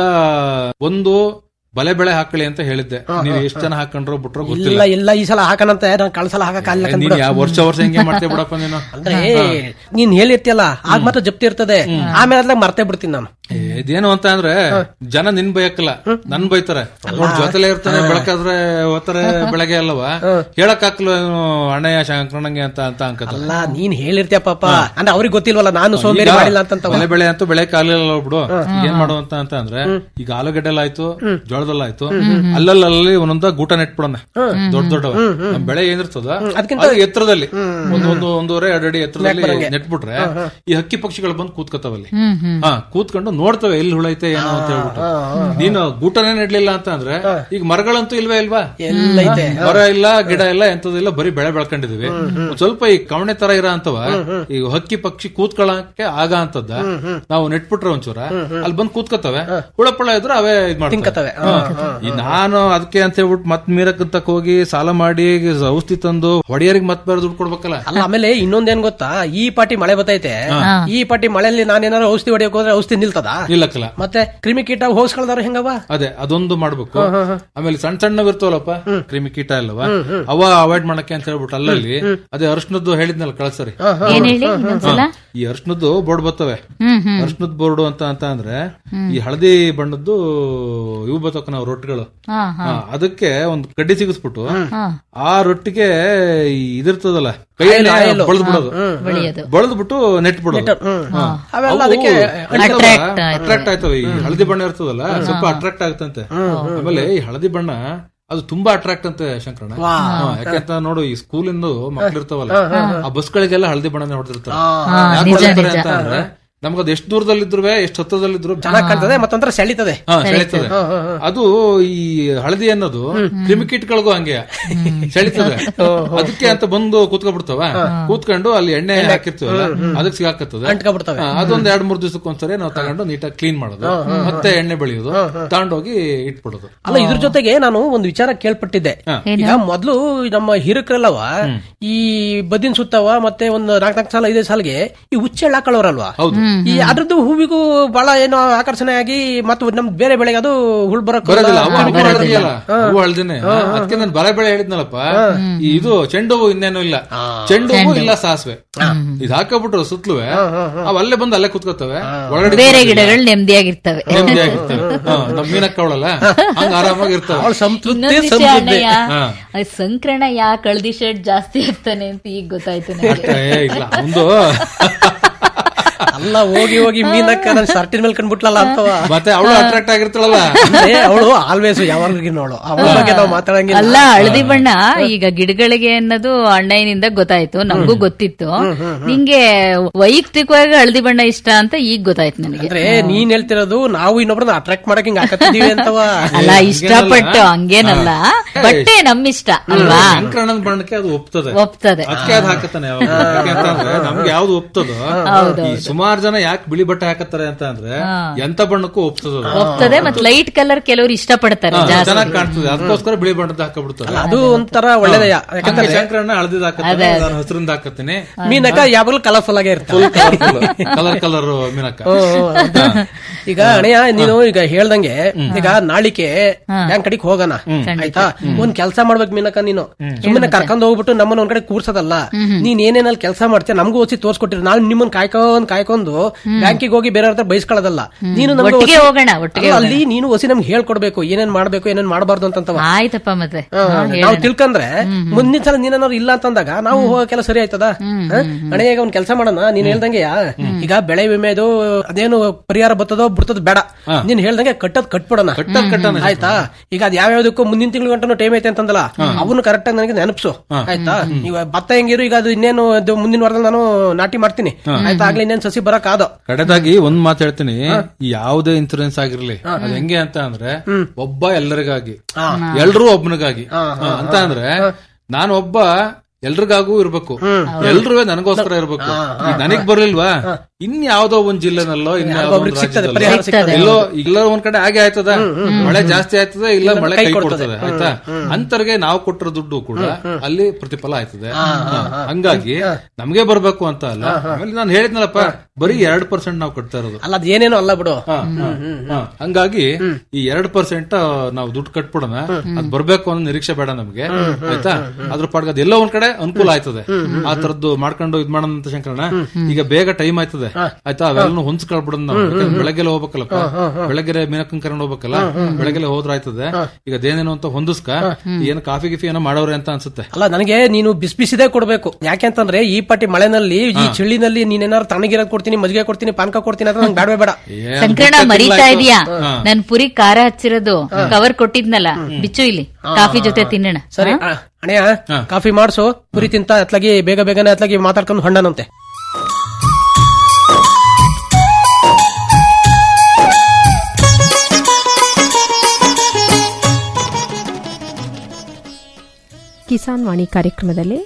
ಒಂದು ಬಲೆ ಬೆಳೆ ಹಾಕೊಳ್ಳಿ ಅಂತ ಹೇಳಿದ್ದೆ ನೀವು ಎಷ್ಟು ಜನ ಹಾಕೊಂಡ್ರೋ ಬಿಟ್ರೋ ಗೊತ್ತಿಲ್ಲ
ಇಲ್ಲ ಇಲ್ಲ ಈ ಸಲ ಹಾಕನಂತೆ ನಾನು ಕಳ್ಸಲ ಹಾಕಲ್ಲ
ನೀನ್ ಯಾವ ವರ್ಷ ವರ್ಷ ಹೆಂಗೆ ಮಾಡ್ತೇ ಬಿಡಪ್ಪ ನೀನು
ಅಂದ್ರೆ ನೀನ್ ಹೇಳಿರ್ತಿಯಲ್ಲ ಆಗ ಮಾತ್ರ ಜಪ್ತಿ ಇರ್ತದೆ ಆಮೇಲೆ ಅದ್ರಾಗ ಮರ್ತೇ ಬಿಡ್ತೀನಿ ನಾನು
ಏ, ಇದೇನು ಅಂತ ಅಂದ್ರೆ ಜನ ನಿನ್ ಬಯಕಲ್ಲ ನನ್ ಬೈತಾರೆ ನೋಡ್ ಜೊತೆಲೆ ಇರ್ತಾನೆ ಬೆಳಕಾದ್ರೆ ಓದ್ತಾರೆ ಬೆಳಗ್ಗೆ ಅಲ್ಲವಾ ಹೇಳಕ್ ಹಾಕ್ಲು ಅಣ್ಣಯ್ಯ ಶಂಕರಣ್ಣಂಗೆ ಅಂತ ಅಂತ ಅನ್ಕತ
ಅಲ್ಲ ನೀನ್ ಹೇಳಿರ್ತೀಯ ಪಾಪ ಅಂದ್ರೆ ಅವ್ರಿಗೆ ಗೊತ್ತಿಲ್ವಲ್ಲ ನಾನು ಸೋಂಬೇರಿ ಮಾಡಿಲ್ಲ ಅಂತ
ಮಳೆ ಬೆಳೆ ಅಂತೂ ಬೆಳೆ ಕಾಲಿಲ್ಲ ಬಿಡು ಈಗ ಏನ್ ಮಾಡುವಂತ ಅಂತ ಅಂದ್ರೆ ಈಗ ಆಲೂಗಡ್ಡೆಲ್ಲ ಆಯ್ತು ಜೋಳದಲ್ಲ ಆಯ್ತು ಅಲ್ಲಲ್ಲಿ ಒಂದೊಂದ ಗೂಟ ನೆಟ್ಬಿಡೋಣ ದೊಡ್ಡ ದೊಡ್ಡವ ನಮ್ ಬೆಳೆ ಏನಿರ್ತದ ಅದು ಎತ್ತರದಲ್ಲಿ ಒಂದು ಒಂದು ಒಂದೂವರೆ ಎರಡು ಅಡಿ ಎತ್ತರದಲ್ಲಿ ನೆಟ್ಬಿಟ್ರೆ ಈ ಹಕ್ಕಿ ಪಕ್ಷಿಗಳು ಬಂದು ಕೂತ್ಕೋತಾವಲ್ಲಿ ಹಾ ಕೂತ್ಕೊಂಡು ನೋಡ್ತವೆ ಎಲ್ಲಿ ಹುಳ ಐತೆ ಏನೋ ಅಂತ ಹೇಳ್ಬಿಟ್ಟು ನೀನು ಗೂಟನೇ ನೆಡ್ಲಿಲ್ಲ ಅಂತ ಅಂದ್ರೆ ಈಗ ಮರಗಳಂತೂ ಇಲ್ವೇ ಇಲ್ವಾ
ಎಲ್ಲೈತೆ
ಮರ ಇಲ್ಲ ಗಿಡ ಇಲ್ಲ ಎಂತದಿಲ್ಲ ಬರೀ ಬೆಳೆ ಬೆಳ್ಕೊಂಡಿದೀವಿ ಒಂದ್ ಸ್ವಲ್ಪ ಈ ಕವಣೆ ತರ ಇರೋ ಅಂತವ ಈಗ ಹಕ್ಕಿ ಪಕ್ಷಿ ಕೂತ್ಕೊಳ್ಳಕ್ಕೆ ಆಗ ಅಂತದ್ದ ನಾವು ನೆಟ್ಬಿಟ್ರೆ ಒಂಚೂರ ಅಲ್ಲಿ ಬಂದ್ ಕೂತ್ಕೋತವೆ ಹುಳ ಪಳ ಇದ್ರೆ ಅವೇ ಇದ್ ಮಾಡ್ತವೆ ಹಾ. ಈ ನಾನು ಅದಕ್ಕೆ ಅಂತ ಹೇಳ್ಬಿಟ್ಟು ಮತ್ ಮೀರಕ್ಕಂತಕ್ ಹೋಗಿ ಸಾಲ ಮಾಡಿ ಔಷಧಿ ತಂದು ಹೊಡೆಯರಿಗೆ ಮತ್ ಬೇರೆ ದುಡ್ಡು ಕೊಡ್ಬೇಕಲ್ಲ
ಅಲ್ಲ ಆಮೇಲೆ ಇನ್ನೊಂದೇನ್ ಗೊತ್ತಾ ಈ ಪಾಟಿ ಮಳೆ ಬರ್ತೈತೆ ಈ ಪಾಟಿ ಮಳೆಯಲ್ಲಿ ನಾನೇನಾದ್ರು ಔಷಧಿ ಹೊಡಿಯಕ್ ಹೋದ್ರೆ ಔಷಧಿ ನಿಲ್ತದ ನಿಲ್ಲಕ್ಕಿಲ್ಲದ
ನಿಲ್ಲಕ್ಕಲ್ಲ
ಮತ್ತೆ ಕ್ರಿಮಿಕೀಟ ಹೋಗ್ಸ್ಕೊಳ್ದಾರ ಹೆಂಗವ
ಅದೇ ಅದೊಂದು ಮಾಡ್ಬೇಕು
ಹಾ, ಹಾ, ಹಾ.
ಆಮೇಲೆ ಸಣ್ಣ ಸಣ್ಣವ್ ಇರ್ತಾವಲ್ಲಪ್ಪ ಕ್ರಿಮಿ ಕೀಟ ಅಲ್ಲವ ಅವ ಅವಾಯ್ಡ್ ಮಾಡಕ್ಕೆ ಅಂತ ಹೇಳ್ಬಿಟ್ಟು ಅಲ್ಲಲ್ಲಿ ಅದೇ ಅರ್ಶನದ್ದು ಹೇಳಿದ್ನಲ್ಲ ಕಳ್ಸರಿ
ಏನ್ ಹೇಳಿ ಇನ್ನೊಂದ್ಸಲ?
ಈ ಅರ್ಶನದ್ದು ಬೋರ್ಡ್ ಬರ್ತವೆ
ಹ್ಮ್, ಹ್ಮ್.
ಅರ್ಶನದ್ ಬೋರ್ಡ್ ಅಂತ ಅಂತ ಅಂದ್ರೆ ಈ ಹಳದಿ ಬಣ್ಣದ್ದು ಇವು ಬರ್ತಕ್ಕ ನಾವು ರೊಟ್ಟಿಗಳು
ಹಾ, ಹಾ.
ಹಾ, ಅದಕ್ಕೆ ಒಂದು ಕಡ್ಡಿ ಸಿಗಿಸ್ಬಿಟ್ಟು
ಹಾ.
ಆ ರೊಟ್ಟಿಗೆ ಈ ಇದಿರ್ತದಲ್ಲ ಕೈಯಲ್ಲಿ
ಆಯಿಲು.
ಬಳದ್ ಬಿಡೋದು
ಬಳಿಯೋದು.
ಬಳದ್ ಬಿಟ್ಟು ನೆಟ್ ಬಿಡೋದು
ಹಾ. ಅವೆಲ್ಲ ಅದಕ್ಕೆ
Attract ಆಯ್ತವೆ.
ಅಟ್ರಾಕ್ಟ್ ಆಯ್ತವೆ ಈ ಹಳದಿ ಬಣ್ಣ ಇರ್ತದಲ್ಲ ಸ್ವಲ್ಪ ಅಟ್ರಾಕ್ಟ್ ಆಗ್ತಂತೆ ಆಮೇಲೆ ಈ ಹಳದಿ ಬಣ್ಣ ಅದು ತುಂಬಾ ಅಟ್ರಾಕ್ಟ್ ಅಂತೆ ಶಂಕರಣ್ಣ ಹಾ, ಯಾಕೆಂತ ನೋಡು ಈ ಸ್ಕೂಲಿಂದ ಮಕ್ಳು ಇರ್ತಾವಲ್ಲ ಆ ಬಸ್ಗಳಿಗೆಲ್ಲ ಹಳದಿ ಬಣ್ಣನೇ ಹೊಡೆದಿರ್ತಾರೆ
ಹಾ,
ಯಾಕೆ
ನಿಜ,
ಹೊಡಿತಾರೆ
ನಿಜ.
ಅಂತ ಅಂದ್ರೆ ನಮ್ಗೆ ಅದು ಎಷ್ಟು ದೂರದಲ್ಲಿದ್ರು ಎಷ್ಟು ಹತ್ತದಲ್ಲಿದ್ರು
ಚೆನ್ನಾಗ್ ಕಾಣ್ತದೆ ಮತ್ತೊಂಥರ ಸೆಳಿತದೆ
ಹಾ, ಸೆಳೀತದೆ ಅದು ಈ ಹಳದಿ ಅನ್ನೋದು ಕ್ರಿಮಿಕೀಟ್ಗಳಿಗೂ ಹಂಗೆ ಸೆಳಿತದೆ ಅದಕ್ಕೆ ಅಂತ ಬಂದು ಕೂತ್ಕೊಬಿಡ್ತಾವ ಕೂತ್ಕೊಂಡು ಅಲ್ಲಿ ಎಣ್ಣೆ ಹಾಕಿರ್ತೀವಲ್ಲ ಅದಕ್ಕೆ ಸಿಗಾಕತ್ತದ
ಅಂಟ್ಕೊಂಡ್ಬಿಡ್ತವೆ.
ಅದೊಂದ್ ಎರಡ್ ಮೂರ್ ದಿವಸಕ್ಕೊಂದ್ಸರಿ ನಾವು ತಗೊಂಡು ನೀಟಾಗಿ ಕ್ಲೀನ್ ಮಾಡೋದು ಮತ್ತೆ ಎಣ್ಣೆ ಬೆಳೆಯೋದು ತಗೊಂಡೋಗಿ ಇಟ್ಬಿಡೋದು
ಅಲ್ಲ ಇದ್ರ ಜೊತೆಗೆ ನಾನು ಒಂದು ವಿಚಾರ ಕೇಳ್ಪಟ್ಟಿದ್ದೆ ಈಗ ಮೊದ್ಲು ನಮ್ಮ ಹಿರಕರೆಲ್ಲವ ಈ ಬದಿನ ಸುತ್ತವ ಮತ್ತೆ ಒಂದು ನಾಲ್ಕ್ ನಾಲ್ಕು ಸಾಲ ಐದೈದು ಸಾಲಿಗೆ ಈ ಹುಚ್ಚೆಳ್ಳು ಹಾಕೊಳ್ಳೋರಲ್ವಾ ಈ ಅದ್ರದ್ದು ಹೂವಿಗೂ ಬಹಳ ಏನೋ ಆಕರ್ಷಣೆ ಆಗಿ ಮತ್ತು ನಮ್ ಬೇರೆ ಬೆಳೆಗೆ ಅದು ಹುಳ್ ಬರಕ್
ಬರೋದಿಲ್ಲ ಅವು ಹೂವು ಹಳದಿಯಲ್ಲ ಹೂವು ಹಳದಿನೇ ಅದಕ್ಕೆ ನಾನು ಬಲೆ ಬೆಳೆ ಹೇಳಿದ್ನಲ್ಲಪ್ಪ ಈ ಇದು ಚೆಂಡು ಹೂವು ಇನ್ನೇನು ಇಲ್ಲ ಚೆಂಡು ಹೂವು ಇಲ್ಲ ಸಾಸಿವೆ ಇದು ಹಾಕಬಿಟ್ರು ಸುತ್ತಲುವೆ ಅವ್ ಅಲ್ಲೇ ಬಂದು ಅಲ್ಲೇ ಕುತ್ಕೋತವೆ ಒಳಗಡೆ
ಬೇರೆ ಗಿಡಗಳು ನೆಮ್ಮದಿಯಾಗಿರ್ತವೆ
ನೆಮ್ಮದಿಯಾಗಿರ್ತವೆ ಹಾ, ನಮ್ ಮೀನಕ್ಕವಳಲ್ಲ ಹಂಗ ಆರಾಮಾಗಿ ಇರ್ತಾವ
ಅವಳ ಸಂತೃಪ್ತಿ
ಇನ್ನೊಂದ್ ವಿಷಯ
ಸಮೃದ್ಧಿ
ಅಣ್ಣಯ್ಯ
ಹಾ.
ಆ ಸಂಕ್ರಣ ಯಾಕೆ ಹಳದಿ ಶೇಡ್ ಜಾಸ್ತಿ ಇರ್ತಾನೆ ಅಂತ ಈಗ ಗೊತ್ತಾಯ್ತು ನನಗೆ
ಅಷ್ಟೇ ಇಲ್ಲ ಒಂದು
ಅಲ್ಲ ಹೋಗಿ ಹೋಗಿ ಮೀನಕ್ಕ ನನ್ ಶರ್ಟಿನ ಮೇಲೆ ಕಂಡ್ಬಿಟ್ಲಲ್ಲ ಅಂತವ
ಮತ್ತೆ ಅವಳು ಅಟ್ರಾಕ್ಟ್ ಆಗಿರ್ತಾಳಲ್ಲ
ಅವಳು ಆಲ್ವೇಸ್ ಯಾವಾಗ್ಲೂ ನೋಡು ಅವಳ ಬಗ್ಗೆ ನಾವು ಮಾತಾಡಂಗಿಲ್ಲ
ಅಲ್ಲ ಹಳದಿ ಬಣ್ಣ ಈಗ ಗಿಡಗಳಿಗೆ ಅನ್ನೋದು ಅಣ್ಣಯ್ಯನಿಂದ ಗೊತ್ತಾಯ್ತು ನಮಗೂ ಗೊತ್ತಿತ್ತು ನಿಂಗೆ ವೈಯಕ್ತಿಕವಾಗಿ ಹಳದಿ ಬಣ್ಣ ಇಷ್ಟ ಅಂತ ಈಗ ಗೊತ್ತಾಯ್ತು ನನಗೆ
ಅಂದ್ರೆ ನೀನ್ ಹೇಳ್ತಿರೋದು ನಾವು ಇನ್ನೊಬ್ರನ್ನ ಅಟ್ರಾಕ್ಟ್ ಮಾಡಕ್ ಹಿಂಗ್ ಹಾಕತ್ತಿದೀವಿ ಅಂತವ
ಅಲ್ಲ ಇಷ್ಟಪಟ್ಟು ಹಂಗೇನಲ್ಲ ಬಟ್ಟೆ ನಮ್ಮಿಷ್ಟ ಅಲ್ವಾ
ಶಂಕರಣ್ಣನ ಬಣ್ಣಕ್ಕೆ ಅದು ಒಪ್ತದೆ
ಒಪ್ತದೆ
ಅದಕ್ಕೆ ಅದು ಹಾಕತ್ತಾನೆ ಯಾವಾಗ ಯಾಕೆಂತಂದ್ರೆ ನಮ್ಗೆ ಯಾವ್ದು ಒಪ್ತದೋ ಈ ಸುಮಾರು ಜನ ಯಾಕೆ ಬಿಳಿ ಬಟ್ಟೆ ಹಾಕತ್ತಾರೆ ಅಂತ ಅಂದ್ರೆ ಎಂತ ಬಣ್ಣಕ್ಕೂ ಒಪ್ತದ ಅದು.
ಒಪ್ತದೆ ಮತ್ತೆ ಲೈಟ್ ಕಲರ್ ಕೆಲವರು ಇಷ್ಟಪಡ್ತಾರೆ
ಹಾ,
ಜಾಸ್ತಿ
ಚೆನ್ನಾಗ್ ಕಾಣ್ತದೆ ಅದಕ್ಕೋಸ್ಕರ ಬಿಳಿ ಬಣ್ಣದ ಹಾಕಬಿಡ್ತಾರೆ
ಅದು ಒಂಥರ ಒಳ್ಳೇದಯ್ಯ ಯಾಕಂದ್ರೆ
ಶಂಕರಣ್ಣ ಹಳದಿದ್ ಹಾಕತ್ತಾನೆ ನಾನು ಹಸಿರಿಂದ ಹಾಕತ್ತೀನಿ
ಮೀನಕ್ಕ ಯಾವಾಗಲೂ ಕಲರ್ಫುಲ್ ಆಗೇ ಇರ್ತಾವೆ
ಕಲರ್ ಕಲರ್ ಮೀನಕ್ಕ
ಓ, ಓ, ಹೌದಾ? ಈಗ ಅಣೆಯ ನೀನು ಈಗ ಹೇಳ್ದಂಗೆ ಈಗ ನಾಳಿಕೆ ಬ್ಯಾಂಕ್ ಕಡೆಗೆ ಹೋಗೋಣ ಆಯ್ತಾ ಒಂದ್ ಕೆಲಸ ಮಾಡ್ಬೇಕು ಮೀನಕ್ಕ ನೀನು ಸುಮ್ಮನೆ ಕರ್ಕೊಂಡ್ ಹೋಗ್ಬಿಟ್ಟು ನಮ್ಮನ್ನ ಒಂದ್ ಕಡೆ ಕೂರ್ಸೋದಲ್ಲ ನೀನ್ ಏನೇನಲ್ಲಿ ಕೆಲಸ ಮಾಡ್ತೀಯ ನಮಗೂ ಓಸಿ ತೋರ್ಸ್ಕೊಟ್ಟಿರ ನಾನು ನಿಮ್ಮನ್ನ ಕಾಯ್ಕೊಂಡ್ ಕಾಯ್ಕೊಂಡು ಬ್ಯಾಂಕಿಗೆ ಹೋಗಿ ಬೇರೆ ಹತ್ರ ಬೈಸ್ಕೊಳ್ಳೋದಲ್ಲ ನೀನು ನಮ್ಗೆ
ಒಟ್ಟಿಗೆ
ಒಸಿ-
ಹೋಗೋಣ, ಒಟ್ಟಿಗೆ
ಅಲ್ಲ, ಅಲ್ಲಿ ನೀನು ಹೊಸಿ ನಮ್ಗೆ ಹೇಳ್ಕೊಡ್ಬೇಕು ಏನೇನ್ ಮಾಡ್ಬೇಕು ಏನೇನ್ ಮಾಡಬಾರ್ದು ಅಂತಂತವ
ಆಯ್ತಪ್ಪ ಮತ್ತೆ
ಹಾ,
ಹಾ,
ನಾವು
ಹೇಳೋಣ.
ತಿಳ್ಕಂದ್ರೆ ಮುಂದಿನ ಸಲ ನೀನೇನಾದ್ರು ಇಲ್ಲ ಅಂತಂದಾಗ ನಾವು ಹೋಗಕ್ಕೆಲ್ಲ ಸರಿ ಆಯ್ತದ ಅಣೆ ಈಗ ಒಂದ್ ಕೆಲಸ ಮಾಡೋಣ ನೀನ್ ಹೇಳ್ದಂಗೆ ಈಗ ಬೆಳೆ ವಿಮೆದು ಅದೇನು ಪರಿಹಾರ ಬರ್ತದೋ ಬಿಡ್ತದ ಬೇಡ ನೀನ್ ಹೇಳ್ದಂಗೆ ಕಟ್ಟದ್ ಕಟ್ಬಿಡೋಣ ಆಯ್ತಾ ಈಗ ಅದ್ ಯಾವ್ಯಾವ್ದಕ್ಕೂ ಮುಂದಿನ ತಿಂಗಳು ಗಂಟನು ಟೈಮ್ ಐತೆ ಅಂತಂದಲ್ಲ ಅವನು ಕರೆಕ್ಟ್ ಆಗಿ ನನಗೆ ನೆನಪಿಸು ಆಯ್ತಾ ಈಗ ಭತ್ತ ಹೆಂಗಿರು ಈಗ ಅದು ಇನ್ನೇನು ಅದು ಮುಂದಿನ ವಾರದಲ್ಲಿ ನಾನು ನಾಟಿ ಮಾಡ್ತೀನಿ ಆಯ್ತಾ ಆಗ್ಲೇ ಇನ್ನೇನ್ ಸಸಿ ಬರಕ್ ಆದೋ
ಕಡೆದಾಗಿ ಒಂದ್ ಮಾತು ಹೇಳ್ತೀನಿ ಯಾವುದೇ ಇನ್ಸೂರೆನ್ಸ್ ಆಗಿರ್ಲಿ ಅದ್ ಹೆಂಗೆ ಅಂತ ಅಂದ್ರೆ ಒಬ್ಬ ಎಲ್ಲರಿಗಾಗಿ ಎಲ್ರೂ ಒಬ್ಬನಿಗಾಗಿ ಅಂತ ಅಂದ್ರೆ ನಾನು ಒಬ್ಬ ಎಲ್ರಿಗಾಗೂ ಇರ್ಬೇಕು ಎಲ್ರೂ ನನಗೋಸ್ಕರ ಇರ್ಬೇಕು ಈಗ ನನಗ್ ಬರ್ಲಿಲ್ವಾ ಇನ್ ಯಾವ್ದೋ ಒಂದ್ ಜಿಲ್ಲೆನಲ್ಲೋ ಇನ್ ಯಾವ್ದೋ ಒಂದ್ ರಾಜ್ಯದಲ್ಲೋ ಎಲ್ಲೋ ಇಲ್ಲ ಒಂದ್ ಕಡೆ ಹಾಗೆ ಆಯ್ತದ ಮಳೆ ಜಾಸ್ತಿ ಆಯ್ತದ ಇಲ್ಲ ಮಳೆ ಕೈ ಕೊಡ್ತದೆ ಆಯ್ತಾ ಅಂತರ್ಗೆ ನಾವು ಕೊಟ್ಟಿರೋ ದುಡ್ಡು ಕೂಡ ಅಲ್ಲಿ ಪ್ರತಿಫಲ ಆಯ್ತದೆ ಹಾ. ಹಂಗಾಗಿ ನಮ್ಗೆ ಬರ್ಬೇಕು ಅಂತ ಅಲ್ಲ ಆಮೇಲೆ ನಾನು ಹೇಳಿದ್ನಲ್ಲಪ್ಪ ಬರೀ ಎರಡ್ ಪರ್ಸೆಂಟ್ ನಾವು ಕಟ್ತಾ ಇರೋದು
ಅಲ್ಲ ಅದೇನೇನು ಅಲ್ಲ ಬಿಡು
ಹಾ, ಹಾ, ಹಾ. ಹಂಗಾಗಿ ಈ ಎರಡ್ ಪರ್ಸೆಂಟ್ ನಾವು ದುಡ್ಡು ಕಟ್ಬಿಡೋಣ ಅದ್ ಬರ್ಬೇಕು ಅನ್ನೋ ನಿರೀಕ್ಷೆ ಬೇಡ ನಮ್ಗೆ ಆಯ್ತಾ ಅದ್ರ ಪಾಡ್ಗ ಅದ್ ಎಲ್ಲೋ ಒಂದ್ ಕಡೆ ಅನುಕೂಲ ಆಯ್ತದೆ ಆ ತರದ್ದು ಮಾಡ್ಕೊಂಡು ಇದ್ ಮಾಡೋಣ ಅಂತ ಶಂಕರಣ್ಣ ಈಗ ಬೇಗ ಟೈಮ್ ಆಯ್ತದೆ ಆಯ್ತಾ ಅವೆಲ್ಲ ಹೊಂದ್ಸ್ಕೊಳ್ಬಿಡೋದು ನಾವು ಯಾಕಂದ್ರೆ ಬೆಳಗ್ಗೆಲ್ಲ ಹೋಗ್ಬೇಕಲ್ಲಪ್ಪ ಬೆಳಗ್ಗೆ ಮೀನಕ್ಕನ್ ಕರ್ಕೊಂಡು ಹೋಗ್ಬೇಕಲ್ಲ ಬೆಳಗ್ಗೆಲ್ಲ ಹೋದ್ರ ಆಯ್ತದೆ ಈಗ ಅದೇನೇನು ಅಂತ ಹೊಂದಿಸ್ಕ ಏನು ಕಾಫಿ ಗಿಫಿ ಏನೋ ಮಾಡವ್ರೆ ಅಂತ ಅನ್ಸುತ್ತೆ
ಅಲ್ಲ ನನಗೆ ನೀನು ಬಿಸಿ ಬಿಸಿದೇ ಕೊಡ್ಬೇಕು ಯಾಕೆಂತಂದ್ರೆ ಈ ಪಟ್ಟಿ ಮಳೆನಲ್ಲಿ ಈ ಚಳಿನಲ್ಲಿ ನೀನೇನಾದ್ರು ತಣ್ಣಗಿರೋದ್ ಕೊಡ್ತೀನಿ ಮಜ್ಜಿಗೆ ಕೊಡ್ತೀನಿ ಪಾನಕ ಕೊಡ್ತೀನಿ ಅಂತ ನಂಗೆ ಬೇಡವೇ ಬೇಡ
ಏನ್
ಸಂಕ್ರಣ
ಬಿಟ್ಟೆ
ಮರಿತಾ
ತಿಂಗ್ಳಾಯ್ತು.
ಇದೀಯಾ
ಹಾ.
ನನ್ ಪುರಿ ಖಾರ ಹಚ್ಚಿರೋದು ಕವರ್ ಕೊಟ್ಟಿದ್ನಲ್ಲ ಬಿಚ್ಚು ಇಲ್ಲಿ ಕಾಫಿ ಜೊತೆ ತಿನ್ನೋಣ
ಸರಿ
ಹಾ?
ಆ, ಅಣ್ಣಯ್ಯ ಕಾಫಿ ಮಾಡ್ಸು ಪುರಿ ತಿಂತ ಅತ್ಲಾಗಿ ಬೇಗ ಬೇಗನೆ ಅತ್ಲಾಗಿ ಮಾತಾಡ್ಕೊಂಡು ಹೊಂಡನಂತೆ
ಕಿಸಾನ್ ವಾಣಿ ಕಾರ್ಯಕ್ರಮದಲ್ಲಿ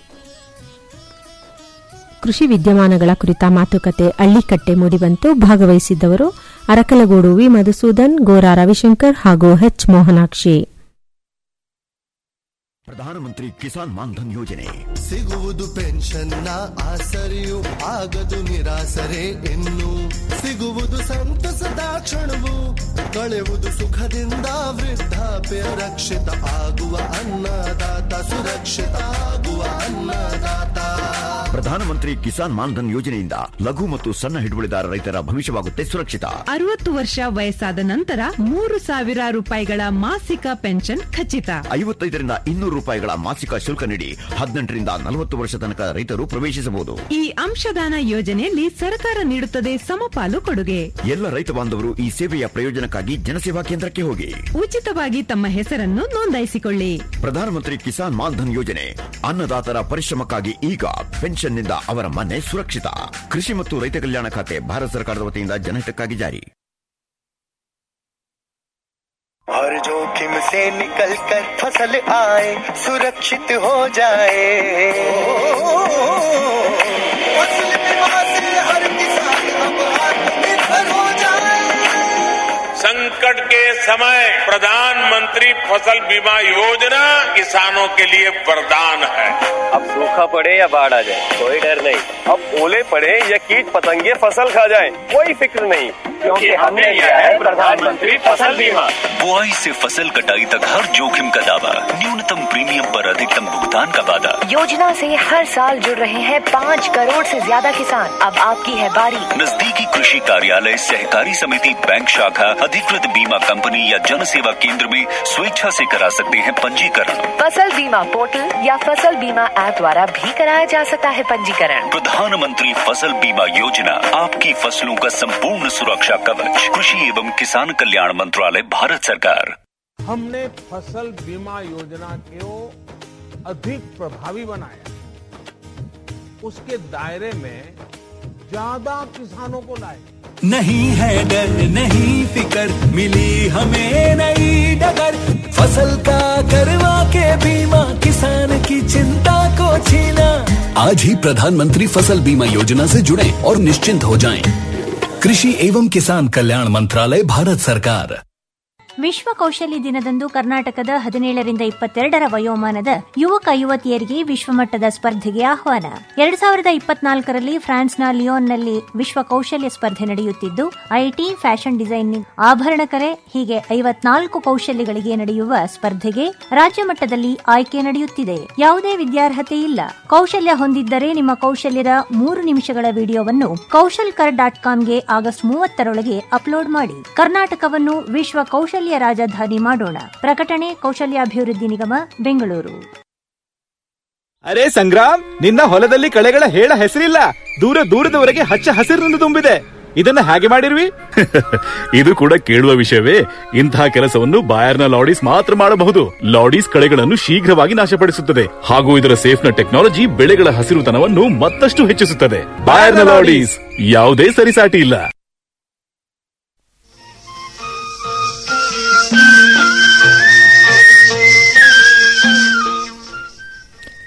ಕೃಷಿ ವಿದ್ಯಮಾನಗಳ ಕುರಿತ ಮಾತುಕತೆ ಅಳ್ಳಿಕಟ್ಟೆ ಮೂಡಿಬಂತು ಭಾಗವಹಿಸಿದ್ದವರು ಅರಕಲಗೂಡು ವಿ ಮಧುಸೂದನ್ ಗೋರಾ ರವಿಶಂಕರ್ ಹಾಗೂ ಎಚ್ ಮೋಹನಾಕ್ಷಿ
ಪ್ರಧಾನಮಂತ್ರಿ ಕಿಸಾನ್ ಮಾನ್ಧನ್ ಯೋಜನೆ
ಸಿಗುವುದು ಪೆನ್ಷನ್ನ ಆಸರೆಯು ಆಗದು ನಿರಾಸರೆ ಇನ್ನು ಸಿಗುವುದು ಸಂತಸದ ಕ್ಷಣವು ಕಳೆಯುವುದು ಸುಖದಿಂದ ವೃದ್ಧಾಪ್ಯ ರಕ್ಷಿತ ಆಗುವ ಅನ್ನದಾತ ಸುರಕ್ಷಿತ ಆಗುವ ಅನ್ನದಾತ
ಪ್ರಧಾನಮಂತ್ರಿ ಕಿಸಾನ್ ಮಾನ್ಧನ್ ಯೋಜನೆಯಿಂದ ಲಘು ಮತ್ತು ಸಣ್ಣ ಹಿಡುವಳಿದಾರ ರೈತರ ಭವಿಷ್ಯವಾಗುತ್ತೆ ಸುರಕ್ಷಿತ
ಅರವತ್ತು ವರ್ಷ ವಯಸ್ಸಾದ ನಂತರ ಮೂರು ಸಾವಿರ ರೂಪಾಯಿಗಳ ಮಾಸಿಕ ಪೆನ್ಷನ್ ಖಚಿತ
ಐವತ್ತೈದರಿಂದ ಇನ್ನೂರು ರೂಪಾಯಿಗಳ ಮಾಸಿಕ ಶುಲ್ಕ ನೀಡಿ ಹದಿನೆಂಟರಿಂದ ನಲವತ್ತು ವರ್ಷ ತನಕ ರೈತರು ಪ್ರವೇಶಿಸಬಹುದು
ಈ ಅಂಶದಾನ ಯೋಜನೆಯಲ್ಲಿ ಸರ್ಕಾರ ನೀಡುತ್ತದೆ ಸಮಪಾಲು ಕೊಡುಗೆ
ಎಲ್ಲ ರೈತ ಬಾಂಧವರು ಈ ಸೇವೆಯ ಪ್ರಯೋಜನಕ್ಕಾಗಿ ಜನಸೇವಾ ಕೇಂದ್ರಕ್ಕೆ ಹೋಗಿ
ಉಚಿತವಾಗಿ ತಮ್ಮ ಹೆಸರನ್ನು ನೋಂದಾಯಿಸಿಕೊಳ್ಳಿ
ಪ್ರಧಾನಮಂತ್ರಿ ಕಿಸಾನ್ ಮಾನ್ಧನ್ ಯೋಜನೆ ಅನ್ನದಾತರ ಪರಿಶ್ರಮಕ್ಕಾಗಿ ಈಗ ಪೆನ್ಷನ್ನಿಂದ ಅವರ ಮನೆ ಸುರಕ್ಷಿತ ಕೃಷಿ ಮತ್ತು ರೈತ ಕಲ್ಯಾಣ ಖಾತೆ ಭಾರತ ಸರ್ಕಾರದ ವತಿಯಿಂದ ಜನಹಿತಕ್ಕಾಗಿ ಜಾರಿ
हर जोखिम से निकल कर फसल आए सुरक्षित हो जाए फसल बीमा से हर किसान अब आत्मनिर्भर हो जाए
संकट के समय प्रधानमंत्री फसल बीमा योजना किसानों के लिए वरदान है
अब सूखा पड़े या बाढ़ आ जाए कोई डर नहीं अब ओले पड़े या कीट पतंगे फसल खा जाए कोई फिक्र नहीं क्योंकि हमने लिया है प्रधानमंत्री फसल बीमा
बुआई से फसल कटाई तक हर जोखिम का दावा न्यूनतम प्रीमियम पर अधिकतम भुगतान का वादा
योजना से हर साल जुड़ रहे हैं पाँच करोड़ से ज्यादा किसान अब आपकी है बारी
नजदीकी कृषि कार्यालय सहकारी समिति बैंक शाखा अधिकृत बीमा कंपनी या जन सेवा केंद्र में स्वेच्छा से करा सकते हैं पंजीकरण
फसल बीमा पोर्टल या फसल बीमा ऐप द्वारा भी कराया जा सकता है पंजीकरण
प्रधानमंत्री फसल बीमा योजना आपकी फसलों का संपूर्ण सुरक्षा कवच कृषि एवं किसान कल्याण मंत्रालय भारत सरकार
हमने फसल बीमा योजना को अधिक प्रभावी बनाया उसके दायरे में ज्यादा किसानों को लाए
नहीं है डर नहीं फिकर मिली हमें नई डगर फसल का करवा के बीमा किसान की चिंता को छीना
आज ही प्रधानमंत्री फसल बीमा योजना से जुड़ें और निश्चिंत हो जाएं। कृषि एवं किसान कल्याण मंत्रालय भारत सरकार
ವಿಶ್ವ ಕೌಶಲ್ಯ ದಿನದಂದು ಕರ್ನಾಟಕದ ಹದಿನೇಳರಿಂದ ಇಪ್ಪತ್ತೆರಡರ ವಯೋಮಾನದ ಯುವಕ ಯುವತಿಯರಿಗೆ ವಿಶ್ವಮಟ್ಟದ ಸ್ಪರ್ಧೆಗೆ ಆಹ್ವಾನ ಎರಡ್ ಸಾವಿರದ ಇಪ್ಪತ್ನಾಲ್ಕರಲ್ಲಿ ಫ್ರಾನ್ಸ್ನ ಲಿಯೋನ್ನಲ್ಲಿ ವಿಶ್ವ ಕೌಶಲ್ಯ ಸ್ಪರ್ಧೆ ನಡೆಯುತ್ತಿದ್ದು ಐಟಿ ಫ್ಯಾಷನ್ ಡಿಸೈನಿಂಗ್ ಆಭರಣ ಕಲೆ ಹೀಗೆ ಐವತ್ನಾಲ್ಕು ಕೌಶಲ್ಯಗಳಿಗೆ ನಡೆಯುವ ಸ್ಪರ್ಧೆಗೆ ರಾಜ್ಯ ಮಟ್ಟದಲ್ಲಿ ಆಯ್ಕೆ ನಡೆಯುತ್ತಿದೆ ಯಾವುದೇ ವಿದ್ಯಾರ್ಹತೆ ಇಲ್ಲ ಕೌಶಲ್ಯ ಹೊಂದಿದ್ದರೆ ನಿಮ್ಮ ಕೌಶಲ್ಯದ ಮೂರು ನಿಮಿಷಗಳ ವಿಡಿಯೋವನ್ನು ಕೌಶಲ್ ಕರ್ ಡಾಟ್ ಕಾಮ್ಗೆ ಆಗಸ್ಟ್ ಮೂವತ್ತರೊಳಗೆ ಅಪ್ಲೋಡ್ ಮಾಡಿ ಕರ್ನಾಟಕವನ್ನು ವಿಶ್ವ ಕೌಶಲ್ಯ ರಾಜಧಾನಿ ಮಾಡೋಣ ಪ್ರಕಟಣೆ ಕೌಶಲ್ಯಾಭಿವೃದ್ಧಿ ನಿಗಮ ಬೆಂಗಳೂರು
ಅರೆ ಸಂಗ್ರಾಮ್ ನಿನ್ನ ಹೊಲದಲ್ಲಿ ಕಳೆಗಳ ಹೇಳ ಹೆಸರಿಲ್ಲ ದೂರ ದೂರದವರೆಗೆ ಹಚ್ಚ ಹಸಿರಿನಿಂದ ತುಂಬಿದೆ ಇದನ್ನ ಹಾಗೆ ಮಾಡಿರ್ವಿ
ಇದು ಕೂಡ ಕೇಳುವ ವಿಷಯವೇ ಇಂತಹ ಕೆಲಸವನ್ನು ಬಾಯರ್ನ ಲಾಡೀಸ್ ಮಾತ್ರ ಮಾಡಬಹುದು ಲಾಡೀಸ್ ಕಳೆಗಳನ್ನು ಶೀಘ್ರವಾಗಿ ನಾಶಪಡಿಸುತ್ತದೆ ಹಾಗೂ ಇದರ ಸೇಫ್ನ ಟೆಕ್ನಾಲಜಿ ಬೆಳೆಗಳ ಹಸಿರುತನವನ್ನು ಮತ್ತಷ್ಟು ಹೆಚ್ಚಿಸುತ್ತದೆ ಬಾಯರ್ನ ಲಾಡೀಸ್ ಯಾವುದೇ ಸರಿಸಾಟಿ ಇಲ್ಲ